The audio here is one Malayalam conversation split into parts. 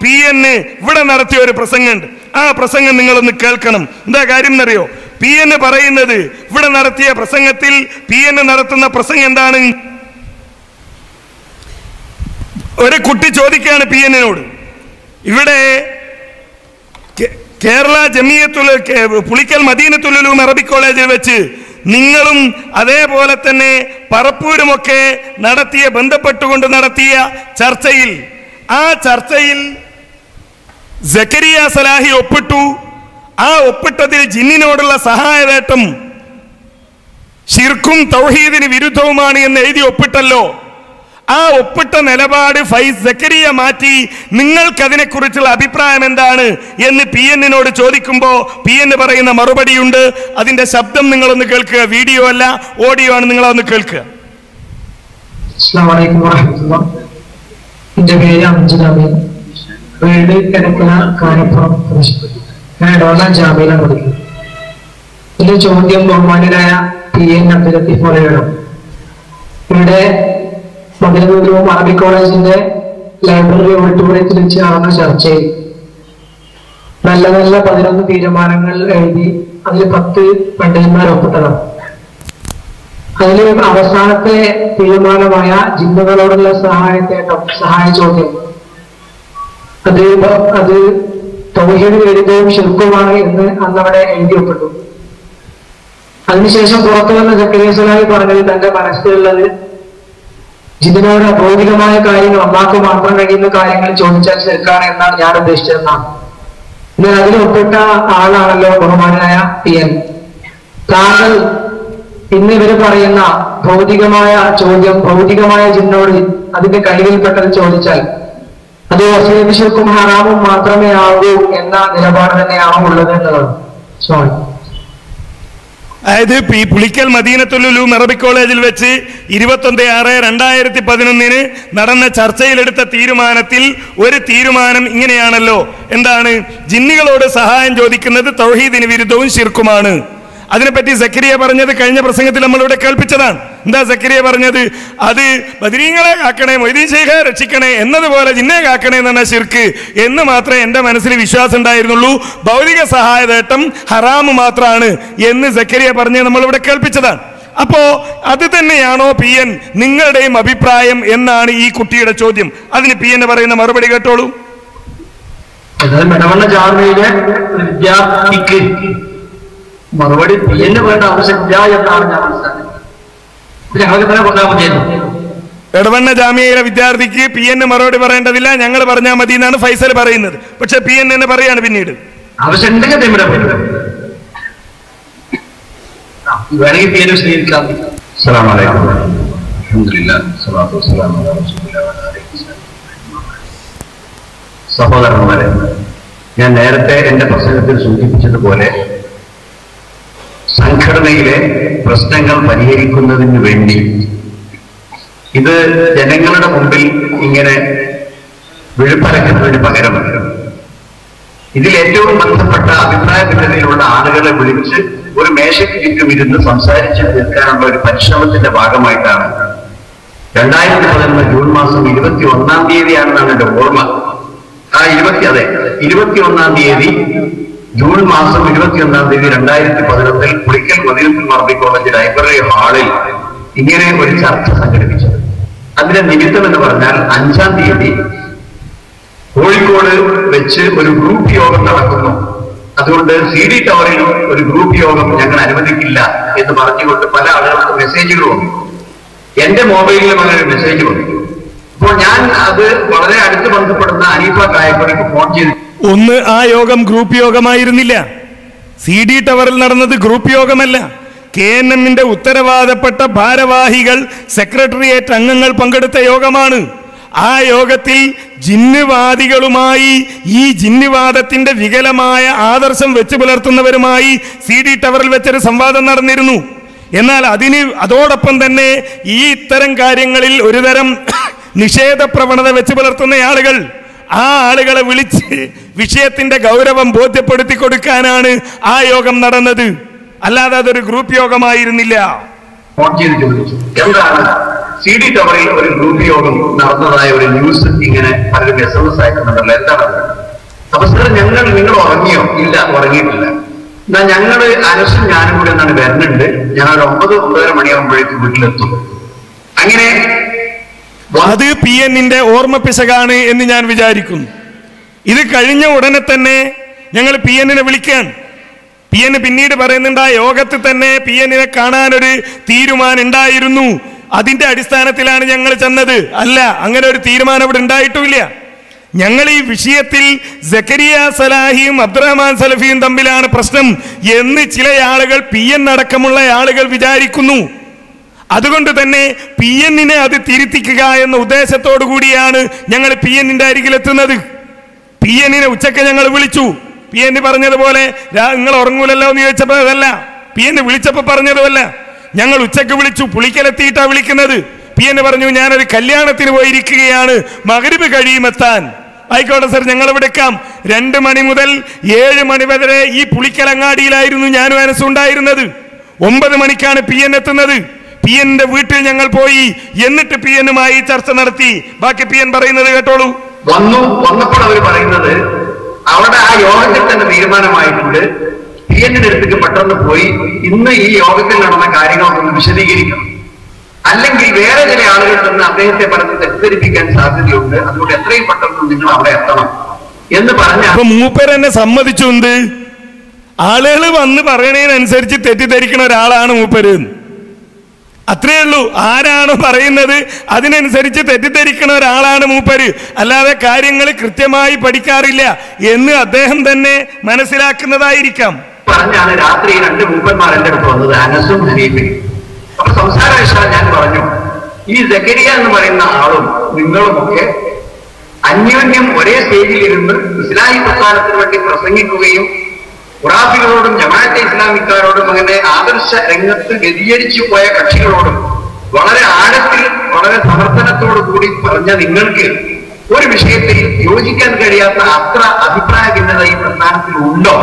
പി എന്ന് ഇവിടെ നടത്തിയ ഒരു പ്രസംഗമുണ്ട് ആ പ്രസംഗം നിങ്ങളൊന്ന് കേൾക്കണം എന്താ കാര്യം എന്നറിയോ പി എന്ന് പറയുന്നത് ഇവിടെ നടത്തിയ പ്രസംഗത്തിൽ പി എന്ന് നടത്തുന്ന പ്രസംഗം എന്താണ് ഒരു കുട്ടി ചോദിക്കുകയാണ് പി എന്നിനോട് ഇവിടെ കേ- കേരള ജമിയത്തുൽ കേ- പുളിക്കൽ മദീനത്തുലും അറബിക് കോളേജിൽ വെച്ച് നിങ്ങളും അതേപോലെ തന്നെ പറപ്പൂരുമൊക്കെ നടത്തിയ ബന്ധപ്പെട്ടുകൊണ്ട് നടത്തിയ ചർച്ചയിൽ ആ ചർച്ചയിൽ സക്കരിയ സലാഹി ഒപ്പിട്ടു ആ ഒപ്പിട്ടതിൽ ജിന്നിനോടുള്ള സഹായവേട്ടം ഷിർക്കും തൗഹീദിന് വിരുദ്ധവുമാണ് എന്ന് എഴുതി ഒപ്പിട്ടല്ലോ ആ ഒപ്പിട്ട നിലപാട് ഫൈസ് സക്കരിയ മാറ്റി നിങ്ങൾക്കതിനെക്കുറിച്ചുള്ള അഭിപ്രായം എന്താണ് എന്ന് പി എന്നിനോട് ചോദിക്കുമ്പോൾ പി എന്ന് പറയുന്ന മറുപടിയുണ്ട് അതിന്റെ ശബ്ദം നിങ്ങളൊന്ന് കേൾക്കുക വീഡിയോ അല്ല ഓഡിയോ ആണ് നിങ്ങളൊന്ന് കേൾക്കുക അസ്സാം വലൈക്കും വറഹമത്തുള്ള എന്റെ പേര് അംജദ് അമീൻ വീട് കിടക്കണ കാണിപ്പുറം പ്രദേശം ഞാൻ ഇടവണ്ണ ജാമ്യയിലാണ് പഠിക്കുന്നത് എന്റെ ചോദ്യം ബഹുമാനരായ പി എൻ അബ്ദുൽ ലത്തീഫ് മലയാളം ഇവിടെ മതിലൂരും അറബി കോളേജിന്റെ ലൈബ്രറി ഓഡിറ്റോറിയത്തിൽ വെച്ച് നടന്ന ചർച്ചയിൽ നല്ല നല്ല പതിനൊന്ന് തീരുമാനങ്ങൾ എഴുതി അതിൽ പത്ത് പണ്ഡിതന്മാർ ഒപ്പിട്ടതാണ് അതിൽ അവസാനത്തെ തീരുമാനമായ ജിന്നുകളോടുള്ള സഹായത്തേട്ടം സഹായ ചോദ്യം അത് ഇപ്പൊ- അത് തൗഹീദ് വിരുദ്ധവും ശിർക്കുമാണ് എന്ന് അന്നവിടെ എഴുതി ഒപ്പിട്ടു അതിനുശേഷം പുറത്തു വന്ന സക്കരിയ സലാഹി പറഞ്ഞത് തന്റെ മനസ്സിലുള്ളത് ജിന്നിനോട് ഭൗതികമായ കാര്യങ്ങൾ അള്ളാഹ്ക്ക് മാത്രം കഴിയുന്ന കാര്യങ്ങൾ ചോദിച്ചാൽ ശരിക്കാണ് എന്നാണ് ഞാൻ ഉദ്ദേശിച്ചതെന്നാണ് എന്നാൽ അതിൽ ഒപ്പിട്ട ആളാണല്ലോ ബഹുമാനായ പി എൻ താങ്കൾ ഇന്ന് ഇവര് പറയുന്ന ഭൗതികമായ ചോദ്യം ഭൗതികമായ ജിന്നോട് അതിന്റെ കഴിവിൽപ്പെട്ടത് ചോദിച്ചാൽ അത് വസീബിഷർക്കും ഹറാമും മാത്രമേ ആകൂ എന്ന നിലപാട് തന്നെയാണോ ഉള്ളത് എന്നുള്ളത് സോറി അതായത് ഈ പുളിക്കൽ മദീനത്തുലുലു അറബിക് കോളേജിൽ വെച്ച് ഇരുപത്തൊന്ന് ആറ് രണ്ടായിരത്തി പതിനൊന്നിന് നടന്ന ചർച്ചയിലെടുത്ത തീരുമാനത്തിൽ ഒരു തീരുമാനം ഇങ്ങനെയാണല്ലോ എന്താണ് ജിന്നുകളോട് സഹായം ചോദിക്കുന്നത് തൗഹീദിന് വിരുദ്ധവും ശിർക്കുമാണ് അതിനെപ്പറ്റി സക്കരിയ പറഞ്ഞത് കഴിഞ്ഞ പ്രസംഗത്തിൽ നമ്മളിവിടെ കേൾപ്പിച്ചതാണ് എന്താ സക്കരിയ പറഞ്ഞത് അത് ബദരീങ്ങളെ കാക്കണേ മൊയ്തീൻ ശേഖ രക്ഷിക്കണേ എന്നതുപോലെ ജിന്നെ കാക്കണേ എന്ന് പറഞ്ഞ ശിർക്ക് എന്ന് മാത്രമേ എൻ്റെ മനസ്സിൽ വിശ്വാസം ഉണ്ടായിരുന്നുള്ളൂ ഭൗതിക സഹായതേട്ടം ഹറാമ് മാത്രമാണ് എന്ന് സക്കരിയ പറഞ്ഞ് നമ്മളിവിടെ കേൾപ്പിച്ചതാണ് അപ്പോ അത് തന്നെയാണോ പി എൻ നിങ്ങളുടെയും അഭിപ്രായം എന്നാണ് ഈ കുട്ടിയുടെ ചോദ്യം അതിന് പി എൻ പറയുന്ന മറുപടി കേട്ടോളൂ അതായത് മെടവണ്ണ ജാമ്യയിലെ ഒരു വിദ്യാർത്ഥിക്ക് മറുപടി പി എന്ന് വേണ്ട ആവശ്യമില്ല എന്നാണ് ഞാൻ മനസ്സിലാക്കുന്നത് ഇത് ഞങ്ങൾക്ക് തന്നെ കൊണ്ടാൽ മതിയായിരുന്നു എടവണ്ണ ജാമ്യയിലെ വിദ്യാർത്ഥിക്ക് പി എൻ മറുപടി പറയേണ്ടതില്ല ഞങ്ങൾ പറഞ്ഞാൽ മതി എന്നാണ് ഫൈസൽ പറയുന്നത് പക്ഷെ പി എൻ എന്നെ പറയാണ് പിന്നീട് ആവശ്യം ഉണ്ടെങ്കിൽ ഇവിടെ വേണമെങ്കിൽ പി എന്നെ സ്വീകരിക്കാം السلام عليكم الحمد لله والصلاة والسلام على رسول الله وعلى آله وصحبه സഹോദരന്മാരെ ഞാൻ നേരത്തെ എന്റെ പ്രസംഗത്തിൽ സൂചിപ്പിച്ചതുപോലെ സംഘടനയിലെ പ്രശ്നങ്ങൾ പരിഹരിക്കുന്നതിന് വേണ്ടി ഇത് ജനങ്ങളുടെ മുമ്പിൽ ഇങ്ങനെ വിഴുപ്പരക്കുന്നതിന് പകരം ഇതിൽ ഏറ്റവും ബന്ധപ്പെട്ട അഭിപ്രായ ഭിന്നതയിലുള്ള ആളുകളെ വിളിച്ച് ഒരു മേശയ്ക്ക് ചുറ്റും ഇരുന്ന് സംസാരിച്ച് തീർക്കാനുള്ള ഒരു പരിശ്രമത്തിന്റെ ഭാഗമായിട്ടാണ് രണ്ടായിരത്തി പതിനൊന്ന് ജൂൺ മാസം ഇരുപത്തി ഒന്നാം തീയതിയാണെന്നാണ് എന്റെ ഓർമ്മ ആ ഇരുപത്തി അതെ ഇരുപത്തി ഒന്നാം തീയതി ജൂൺ മാസം ഇരുപത്തി ഒന്നാം തീയതി രണ്ടായിരത്തി പതിനൊന്നിൽ പുളിക്കൽ മദീനത്തുൽ മർബി കോളേജ് ലൈബ്രറി ഹാളിൽ ഇങ്ങനെ ഒരു ചർച്ച സംഘടിപ്പിച്ചത് അതിന്റെ നിമിത്തം എന്ന് പറഞ്ഞാൽ അഞ്ചാം തീയതി കോഴിക്കോട് വെച്ച് ഒരു ഗ്രൂപ്പ് യോഗം നടക്കുന്നു അതുകൊണ്ട് സി ഡി ടവറിൽ ഒരു ഗ്രൂപ്പ് യോഗം ഞങ്ങൾ അനുവദിക്കില്ല എന്ന് പറഞ്ഞുകൊണ്ട് പല ആളുകൾക്ക് മെസ്സേജുകൾ വന്നു എന്റെ മൊബൈലിലും അങ്ങനെ ഒരു മെസ്സേജ് വന്നു അപ്പോൾ ഞാൻ അത് വളരെ അടുത്ത് ബന്ധപ്പെടുന്ന അനീഫ കായക്കൊടിക്ക് ഫോൺ ചെയ്തു ഒന്ന് ആ യോഗം ഗ്രൂപ്പ് യോഗമായിരുന്നില്ല സി ഡി ടവറിൽ നടന്നത് ഗ്രൂപ്പ് യോഗമല്ല കെ എൻ എമ്മിന്റെ ഉത്തരവാദപ്പെട്ട ഭാരവാഹികൾ സെക്രട്ടേറിയറ്റ് അംഗങ്ങൾ പങ്കെടുത്ത യോഗമാണ് ആ യോഗത്തിൽ ജിന്നുവാദികളുമായി ഈ ജിന്നുവാദത്തിന്റെ വികലമായ ആദർശം വെച്ച് പുലർത്തുന്നവരുമായി സി ഡി ടവറിൽ വെച്ചൊരു സംവാദം നടന്നിരുന്നു എന്നാൽ അതിന് അതോടൊപ്പം തന്നെ ഈ ഇത്തരം കാര്യങ്ങളിൽ ഒരുതരം നിഷേധ പ്രവണത വെച്ച് പുലർത്തുന്ന ആളുകൾ ആ ആളുകളെ വിളിച്ച് വിഷയത്തിന്റെ ഗൗരവം ബോധ്യപ്പെടുത്തി കൊടുക്കാനാണ് ആ യോഗം നടന്നത് അല്ലാതെ അതൊരു ഗ്രൂപ്പ് യോഗമായിരുന്നില്ല ഫോൺ ചെയ്ത് ചോദിച്ചു എന്താണ് സി ഡി ടവറിൽ ഒരു ഗ്രൂപ്പ് യോഗം നടന്നതായ ഒരു ന്യൂസ് ഇങ്ങനെ പലരും എസ് എം എസ് അയക്കുന്നുണ്ടല്ലോ എന്താണ് അത്? അപ്പൊ സാർ ഞങ്ങൾ നിങ്ങൾ ഉറങ്ങിയോ ഇല്ല ഉറങ്ങിയിട്ടില്ല എന്നാ ഞങ്ങള് അനസും ഞാനും കൂടി എന്താണ് വരുന്നുണ്ട് ഞാൻ ഒരു ഒമ്പത് ഒമ്പതര മണിയാകുമ്പോഴേക്കും വീട്ടിലെത്തും അങ്ങനെ അത് പി എന്നിന്റെ ഓർമ്മ പിശകാണ് എന്ന് ഞാൻ വിചാരിക്കുന്നു ഇത് കഴിഞ്ഞ ഉടനെ തന്നെ ഞങ്ങൾ പി എന്നിനെ വിളിക്കാൻ പി എൻ പിന്നീട് പറയുന്നുണ്ട് ആ യോഗത്തിൽ തന്നെ പി എന്നിനെ കാണാനൊരു തീരുമാനം ഉണ്ടായിരുന്നു അതിന്റെ അടിസ്ഥാനത്തിലാണ് ഞങ്ങൾ ചെന്നത് അല്ല അങ്ങനെ ഒരു തീരുമാനം ഇവിടെ ഉണ്ടായിട്ടുമില്ല ഞങ്ങൾ ഈ വിഷയത്തിൽ ജക്കരിയ സലാഹിയും അബ്ദുറഹ്മാൻ സലഫിയും തമ്മിലാണ് പ്രശ്നം എന്ന് ചില ആളുകൾ പി എൻ അടക്കമുള്ള ആളുകൾ വിചാരിക്കുന്നു അതുകൊണ്ട് തന്നെ പി എന്നിനെ അത് തിരുത്തിക്കുക എന്ന ഉദ്ദേശത്തോടു കൂടിയാണ് ഞങ്ങൾ പി എന്നിന്റെ അരികിലെത്തുന്നത് പി എന്നിനെ ഉച്ചക്ക് ഞങ്ങൾ വിളിച്ചു പി എൻ പറഞ്ഞതുപോലെ "രാ- നിങ്ങൾ ഉറങ്ങൂലല്ലോ എന്ന് ചോദിച്ചപ്പോൾ അതല്ല പി എൻ വിളിച്ചപ്പോൾ പറഞ്ഞതുമല്ല ഞങ്ങൾ ഉച്ചക്ക് വിളിച്ചു പുളിക്കലെത്തിയിട്ടാ വിളിക്കുന്നത് പി എൻ പറഞ്ഞു ഞാനൊരു കല്യാണത്തിന് പോയിരിക്കുകയാണ് മകരിബ് കഴിയുമെത്താൻ ആയിക്കോട്ടെ സർ ഞങ്ങൾ വിളിക്കാം രണ്ട് മണി മുതൽ ഏഴ് മണി വരെ ഈ പുളിക്കലങ്ങാടിയിലായിരുന്നു ഞാനും അനസും ഉണ്ടായിരുന്നത് ഒമ്പത് മണിക്കാണ് പി എൻ എത്തുന്നത് പി എന്റെ വീട്ടിൽ ഞങ്ങൾ പോയി എന്നിട്ട് പി എന്നുമായി ചർച്ച നടത്തി ബാക്കി പി എൻ പറയുന്നത് കേട്ടോളൂ വന്നു വന്നപ്പോൾ അവർ പറയുന്നത് അവിടെ ആ യോഗത്തിൽ തന്നെ തീരുമാനമായിട്ടുണ്ട് പി എന്നിന്റെ അടുത്തേക്ക് പെട്ടെന്ന് പോയി ഇന്ന് ഈ യോഗത്തിൽ നടന്ന കാര്യങ്ങളൊക്കെ ഒന്ന് വിശദീകരിക്കണം അല്ലെങ്കിൽ വേറെ ചില ആളുകൾ നിന്ന് അദ്ദേഹത്തെ പറഞ്ഞ് തെറ്റിദ്ധരിപ്പിക്കാൻ സാധ്യതയുണ്ട് അതുകൊണ്ട് എത്രയും പെട്ടെന്ന് നിങ്ങൾ അവിടെ എത്തണം എന്ന് പറഞ്ഞ അപ്പൊ മൂപ്പർ എന്നെ സമ്മതിച്ചു എന്ത് ആളുകൾ വന്ന് പറയണതിനനുസരിച്ച് തെറ്റിദ്ധരിക്കുന്ന ഒരാളാണ് മൂപ്പര് എന്ന്. അത്രേ ഉള്ളൂ ആരാണോ പറയുന്നത് അതിനനുസരിച്ച് തെറ്റിദ്ധരിക്കുന്ന ഒരാളാണ് മൂപ്പര് അല്ലാതെ കാര്യങ്ങൾ കൃത്യമായി പഠിക്കാറില്ല എന്ന് അദ്ദേഹം തന്നെ മനസ്സിലാക്കുന്നതായിരിക്കാം പറഞ്ഞാണ് രാത്രി രണ്ട് മൂപ്പന്മാർ എന്റെ അടുത്ത് വന്നത് അനസും ഹനീഫയും അപ്പൊ സംസാരവശാൽ ഞാൻ പറഞ്ഞു ഈ ജക്കരിയ എന്ന് പറയുന്ന ആളും നിങ്ങളുമൊക്കെ അന്യോന്യം ഒരേ സ്റ്റേജിൽ ഇരുന്ന് ഇസ്ലാഹി പ്രസ്ഥാനത്തിന് വേണ്ടി പ്രസംഗിക്കുകയും ഖുറാഫികളോടും ജമാഅത്തെ ഇസ്ലാമിക്കാരോടും അങ്ങനെ ആദർശ രംഗത്ത് വ്യതിചരിച്ചു പോയ കക്ഷികളോടും വളരെ ആഴത്തിൽ വളരെ സമർത്ഥനത്തോടു കൂടി പറഞ്ഞ നിങ്ങൾക്ക് ഒരു വിഷയത്തിൽ യോജിക്കാൻ കഴിയാത്ത അത്ര അഭിപ്രായ ഭിന്നത ഈ പ്രസ്ഥാനത്തിൽ ഉണ്ടോ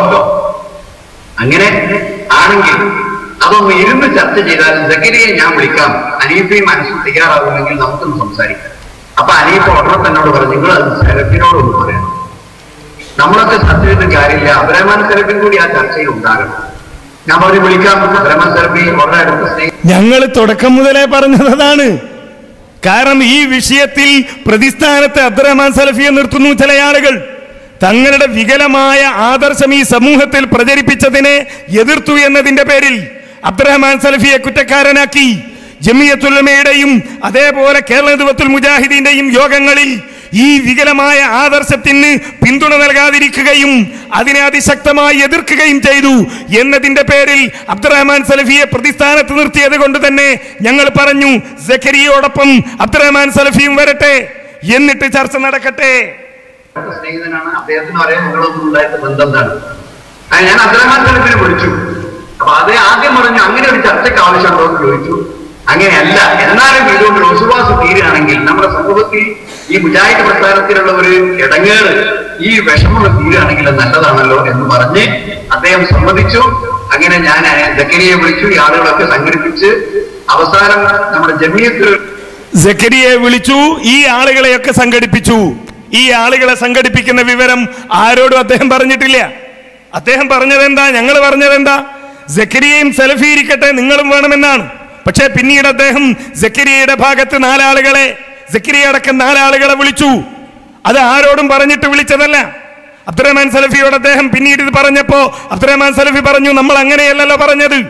അങ്ങനെ ആണെങ്കിൽ അതൊന്ന് ഇരുന്ന് ചർച്ച ചെയ്താൽ ജക്കരിയെ ഞാൻ വിളിക്കാം അനീഫയും മനസ്സും തയ്യാറാകുമെങ്കിൽ നമുക്കൊന്ന് സംസാരിക്കാം അപ്പൊ അനീഫ ഉടനെ തന്നോട് പറഞ്ഞു നിങ്ങൾ അത് സെലഫിനോട് ഒന്ന് പറയണം നമ്മളൊക്കെ ചർച്ച ചെയ്തിട്ട് കാര്യമില്ല അബ്രഹ്മാൻ സെലഫിൻ കൂടി ആ ചർച്ചയിൽ ഉണ്ടാകണം ഞാൻ പറഞ്ഞു വിളിക്കാം അബ്രഹ്മാൻ സെലഫി വളരെ അടുത്ത സ്നേഹം ഞങ്ങൾ തുടക്കം മുതലേ പറഞ്ഞത് അതാണ് കാരണം ഈ വിഷയത്തിൽ പ്രതിസ്ഥാനത്ത് അബ്ദുറഹ്മാൻ സലഫിയെ നിർത്തുന്നു ചില ആളുകൾ തങ്ങളുടെ വികലമായ ആദർശം ഈ സമൂഹത്തിൽ പ്രചരിപ്പിച്ചതിനെ എതിർത്തു എന്നതിന്റെ പേരിൽ അബ്ദുറഹ്മാൻ സലഫിയെ കുറ്റക്കാരനാക്കി ജമിയത്തുലമയുടെയും അതേപോലെ കേരള ദുവത്തുൽ മുജാഹിദീന്റെയും യോഗങ്ങളിൽ ഈ വികലമായ ആദർശത്തിന് പിന്തുണ നൽകാതിരിക്കുകയും അതിനെ അതിശക്തമായി എതിർക്കുകയും ചെയ്തു എന്നതിന്റെ പേരിൽ അബ്ദുറഹ്മാൻ സലഫിയെ പ്രതിസ്ഥാനത്ത് നിർത്തിയത് കൊണ്ട് തന്നെ ഞങ്ങൾ പറഞ്ഞു സക്കരിയോടൊപ്പം അബ്ദുറഹ്മാൻ സലഫിയും വരട്ടെ എന്നിട്ട് ചർച്ച നടക്കട്ടെ അടുത്ത സ്നേഹിതനാണ് അദ്ദേഹത്തിന് അറിയാൻ നിങ്ങളൊന്നും ഉണ്ടായിട്ട് ബന്ധം എന്താണ് ആ, ഞാൻ അബ്ദുറഹ്മാൻ സലഫിനെ വിളിച്ചു അപ്പൊ അത് ആദ്യം പറഞ്ഞു അങ്ങനെ ഒരു ചർച്ചയ്ക്ക് ആവശ്യമുണ്ടോ എന്ന് ചോദിച്ചു അങ്ങനെയല്ല എന്നാലും ഇതുകൊണ്ട് വിശ്വാസം തീരുകയാണെങ്കിൽ നമ്മുടെ സമൂഹത്തിൽ ഈ മുജാഹിദ് പ്രസ്ഥാനത്തിലുള്ള ഒരു ഇടങ്ങേറ് ഈ വിഷമം തീരുകയാണെങ്കിൽ അത് നല്ലതാണല്ലോ എന്ന് പറഞ്ഞ് അദ്ദേഹം സമ്മതിച്ചു അങ്ങനെ ഞാൻ ജക്കരിയെ വിളിച്ചു ഈ ആളുകളൊക്കെ സംഘടിപ്പിച്ച് അവസാനം നമ്മുടെ ജമിയത്തിൽ സക്കരിയെ വിളിച്ചു ഈ ആളുകളെയൊക്കെ സംഘടിപ്പിച്ചു ഈ ആളുകളെ സംഘടിപ്പിക്കുന്ന വിവരം ആരോടും അദ്ദേഹം പറഞ്ഞിട്ടില്ല അദ്ദേഹം പറഞ്ഞതെന്താ ഞങ്ങൾ പറഞ്ഞതെന്താ സക്കരിയയും സെലഫി ഇരിക്കട്ടെ നിങ്ങളും വേണമെന്നാണ് പക്ഷേ പിന്നീട് അദ്ദേഹം സക്കരിയയുടെ ഭാഗത്ത് നാലാളുകളെ സക്കരിയ അടക്കം നാലാളുകളെ വിളിച്ചു അത് ആരോടും പറഞ്ഞിട്ട് വിളിച്ചതല്ല അബ്ദുറഹ്മാൻ സലഫിയോട് അദ്ദേഹം പിന്നീട് ഇത് പറഞ്ഞപ്പോ അബ്ദുറഹ്മാൻ സലഫി പറഞ്ഞു നമ്മൾ അങ്ങനെയല്ലല്ലോ പറഞ്ഞത്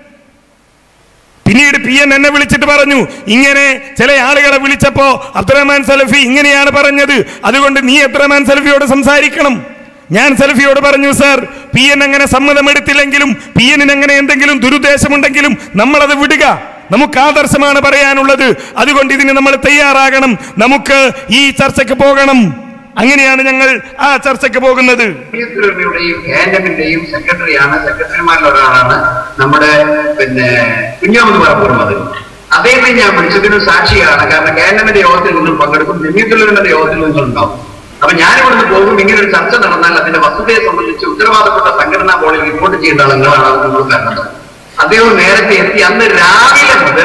പിന്നീട് പി എൻ എന്നെ വിളിച്ചിട്ട് പറഞ്ഞു ഇങ്ങനെ ചില ആളുകളെ വിളിച്ചപ്പോ അബ്ദുറഹ്മാൻ സലഫി ഇങ്ങനെയാണ് പറഞ്ഞത് അതുകൊണ്ട് നീ അബ്ദുറഹ്മാൻ സലഫിയോട് സംസാരിക്കണം ഞാൻ സലഫിയോട് പറഞ്ഞു സാർ പി എൻ അങ്ങനെ സമ്മതമെടുത്തില്ലെങ്കിലും പി എന്നിന് അങ്ങനെ എന്തെങ്കിലും ദുരുദ്ദേശമുണ്ടെങ്കിലും നമ്മളത് വിടുക നമുക്ക് ആദർശമാണ് പറയാനുള്ളത് അതുകൊണ്ട് ഇതിന് നമ്മൾ തയ്യാറാകണം നമുക്ക് ഈ ചർച്ചയ്ക്ക് പോകണം അങ്ങനെയാണ് ഞങ്ങൾ ആ ചർച്ചയ്ക്ക് പോകുന്നത് യുടെയും കേന്ദ്രമിന്റെയും സെക്രട്ടറിയാണ് സെക്രട്ടറിമാരിൽ ഒരാളാണ് നമ്മുടെ പിന്നെ കുഞ്ഞാമത് പറപ്പൂർമത് അദ്ദേഹത്തെ ഞാൻ വിളിച്ചതിന് സാക്ഷിയാണ് കാരണം കേന്ദ്രമിന്റെ യോഗത്തിൽ നിന്നും പങ്കെടുക്കും ജമീത്തുള്ളവരുടെ യോഗത്തിൽ നിന്നും ഉണ്ടാവും അപ്പൊ ഞാൻ ഇവിടുന്ന് പോകും ഇങ്ങനെ ഒരു ചർച്ച നടന്നാൽ അതിന്റെ വസ്തുതയെ സംബന്ധിച്ച് ഉത്തരവാദപ്പെട്ട സംഘടനാ ബോർഡിൽ റിപ്പോർട്ട് ചെയ്യേണ്ട ആളുകളാണ് അത് നമ്മൾ കാണുന്നത് അദ്ദേഹം നേരത്തെ എത്തി അന്ന് രാവിലെ മുതൽ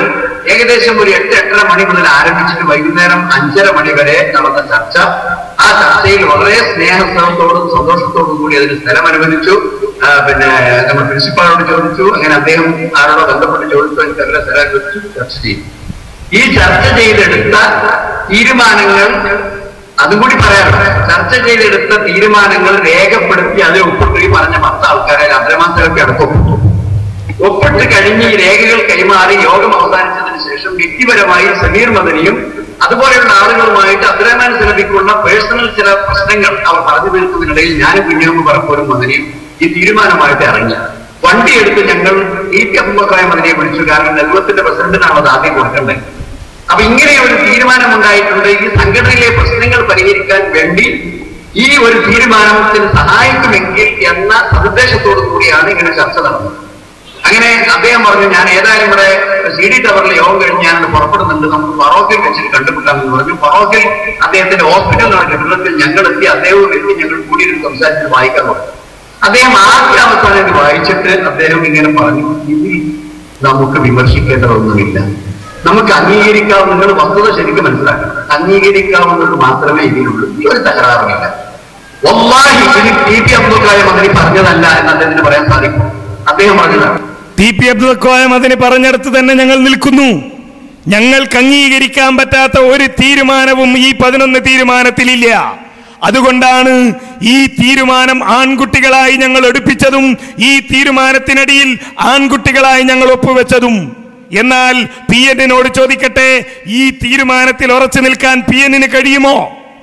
ഏകദേശം ഒരു എട്ട് എട്ടര മണി മുതൽ ആരംഭിച്ചിട്ട് വൈകുന്നേരം അഞ്ചര മണി വരെ നടന്ന ചർച്ച ആ ചർച്ചയിൽ വളരെ സ്നേഹത്തോടും സന്തോഷത്തോടും കൂടി അതിന് സ്ഥലം അനുവദിച്ചു ആ, പിന്നെ നമ്മൾ പ്രിൻസിപ്പാളോട് ചോദിച്ചു അങ്ങനെ അദ്ദേഹം ആരോടോ ബന്ധപ്പെട്ട് ചോദിച്ചു എനിക്ക് അവരുടെ സ്ഥലം അനുവദിച്ചു ചർച്ച ചെയ്തു ഈ ചർച്ച ചെയ്തെടുത്ത തീരുമാനങ്ങൾ അതും കൂടി പറയാറുണ്ട് ചർച്ച ചെയ്തെടുത്ത തീരുമാനങ്ങൾ രേഖപ്പെടുത്തി അതിൽ ഒപ്പിട്ട് ഈ പറഞ്ഞ പത്ത് ആൾക്കാരെ അബ്രഹ്മാൻ സെലഫി അടക്കം ഒപ്പിട്ടു ഒപ്പിട്ട് കഴിഞ്ഞ് ഈ രേഖകൾ കൈമാറി യോഗം അവസാനിച്ചതിന് ശേഷം വ്യക്തിപരമായി സമീർ മദനിയും അതുപോലെയുള്ള ആളുകളുമായിട്ട് അബ്ദുറഹ്മാൻ സെലഫിക്കുള്ള പേഴ്സണൽ ചില പ്രശ്നങ്ങൾ അവർ പറഞ്ഞു തീർക്കുന്നതിനിടയിൽ ഞാനും കുഞ്ഞാമ്പ് പറപ്പോലും മദനിയും ഈ തീരുമാനമായിട്ട് ഇറങ്ങി വണ്ടി എടുത്ത് ഞങ്ങൾ ഇ പി അബ്ദുള്ളക്കായ മദനിയെ വിളിച്ചു കാരണം നെൽവത്തിന്റെ പ്രസിഡന്റിനാണ് അത് ആദ്യം കൊടുക്കേണ്ടത് അപ്പൊ ഇങ്ങനെ ഒരു തീരുമാനം ഉണ്ടായിട്ടുണ്ട് ഈ സംഘടനയിലെ പ്രശ്നങ്ങൾ പരിഹരിക്കാൻ വേണ്ടി ഈ ഒരു തീരുമാനത്തിന് സഹായിക്കുമെങ്കിൽ എന്ന സതുദ്ദേശത്തോടു കൂടിയാണ് ഇങ്ങനെ ചർച്ച നടന്നത് അങ്ങനെ അദ്ദേഹം പറഞ്ഞു ഞാൻ ഏതായാലും ഇവിടെ സി ഡി ടവറിൽ യോഗം കഴിഞ്ഞ് ഞാൻ പുറപ്പെടുന്നുണ്ട് നമുക്ക് ഫറോക്കിൽ വെച്ചിട്ട് കണ്ടുപിട്ടാമെന്ന് പറഞ്ഞു ഫറോക്കിൽ അദ്ദേഹത്തിന്റെ ഹോസ്പിറ്റൽ നടന്ന കെട്ടിടത്തിൽ ഞങ്ങൾ എത്തി അദ്ദേഹവും എത്തി ഞങ്ങൾ കൂടിയിരുന്ന് സംസാരിച്ച് വായിക്കാൻ തുടങ്ങി അദ്ദേഹം ആദ്യ അവസാനം ഇത് വായിച്ചിട്ട് അദ്ദേഹം ഇങ്ങനെ പറഞ്ഞു ഇതിൽ നമുക്ക് വിമർശിക്കേണ്ടതൊന്നുമില്ല നമുക്ക് അംഗീകരിക്കാവുന്ന നിങ്ങൾ വസ്തുത ശരിക്കും മനസ്സിലാക്കണം അംഗീകരിക്കാവുന്നത് മാത്രമേ ഇതിനുള്ളൂ ഈ ഒരു തകരാറുമില്ല വല്ലാഹി ഇത് ടി പി അബ്ദുൽ കായം അങ്ങനെ പറഞ്ഞതല്ല എന്ന് അദ്ദേഹത്തിന് പറയാൻ സാധിക്കും അദ്ദേഹം പറഞ്ഞതാണ് ടി പി അബ്ദുൽ കോയം അതിന് പറഞ്ഞെടുത്ത് തന്നെ ഞങ്ങൾ നിൽക്കുന്നു ഞങ്ങൾക്ക് അംഗീകരിക്കാൻ പറ്റാത്ത ഒരു തീരുമാനവും ഈ പതിനൊന്ന് തീരുമാനത്തിലില്ല അതുകൊണ്ടാണ് ഈ തീരുമാനം ആൺകുട്ടികളായി ഞങ്ങൾ എടുപ്പിച്ചതും ഈ തീരുമാനത്തിനടിയിൽ ആൺകുട്ടികളായി ഞങ്ങൾ ഒപ്പുവെച്ചതും എന്നാൽ പി എന്നിനോട് ചോദിക്കട്ടെ ഈ തീരുമാനത്തിൽ ഉറച്ചു നിൽക്കാൻ പി എന്നിന് കഴിയുമോ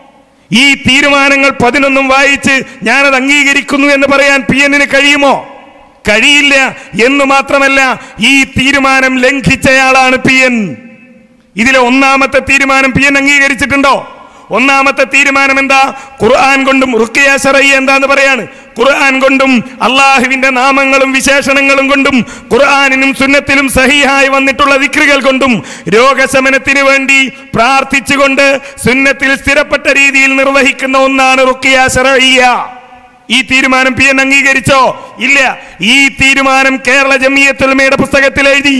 ഈ തീരുമാനങ്ങൾ പതിനൊന്നും വായിച്ച് ഞാനത് അംഗീകരിക്കുന്നു എന്ന് പറയാൻ പി എന്നിന് കഴിയുമോ കഴിയില്ല എന്ന് മാത്രമല്ല ഈ തീരുമാനം ലംഘിച്ചയാളാണ് പി എൻ ഇതിലെ ഒന്നാമത്തെ തീരുമാനം പി എൻ അംഗീകരിച്ചിട്ടുണ്ടോ ഒന്നാമത്തെ തീരുമാനം എന്താ ഖുർആൻ കൊണ്ടും റുക്കിയ ശറയ്യ എന്താന്ന് പറയാണ് ഖുർആൻ കൊണ്ടും അള്ളാഹുവിന്റെ നാമങ്ങളും വിശേഷണങ്ങളും കൊണ്ടും ഖുർആനിനും സുന്നത്തിലും സഹിഹായി വന്നിട്ടുള്ള ദിക്റുകൾ കൊണ്ടും രോഗശമനത്തിന് വേണ്ടി പ്രാർത്ഥിച്ചുകൊണ്ട് സുന്നത്തിൽ സ്ഥിരപ്പെട്ട രീതിയിൽ നിർവഹിക്കുന്ന ഒന്നാണ് റുക്കിയ ശറയ്യ ഈ തീരുമാനം പി എൻ അംഗീകരിച്ചോ ഇല്ല ഈ തീരുമാനം കേരള ജമിയത്തുലമയുടെ പുസ്തകത്തിൽ എഴുതി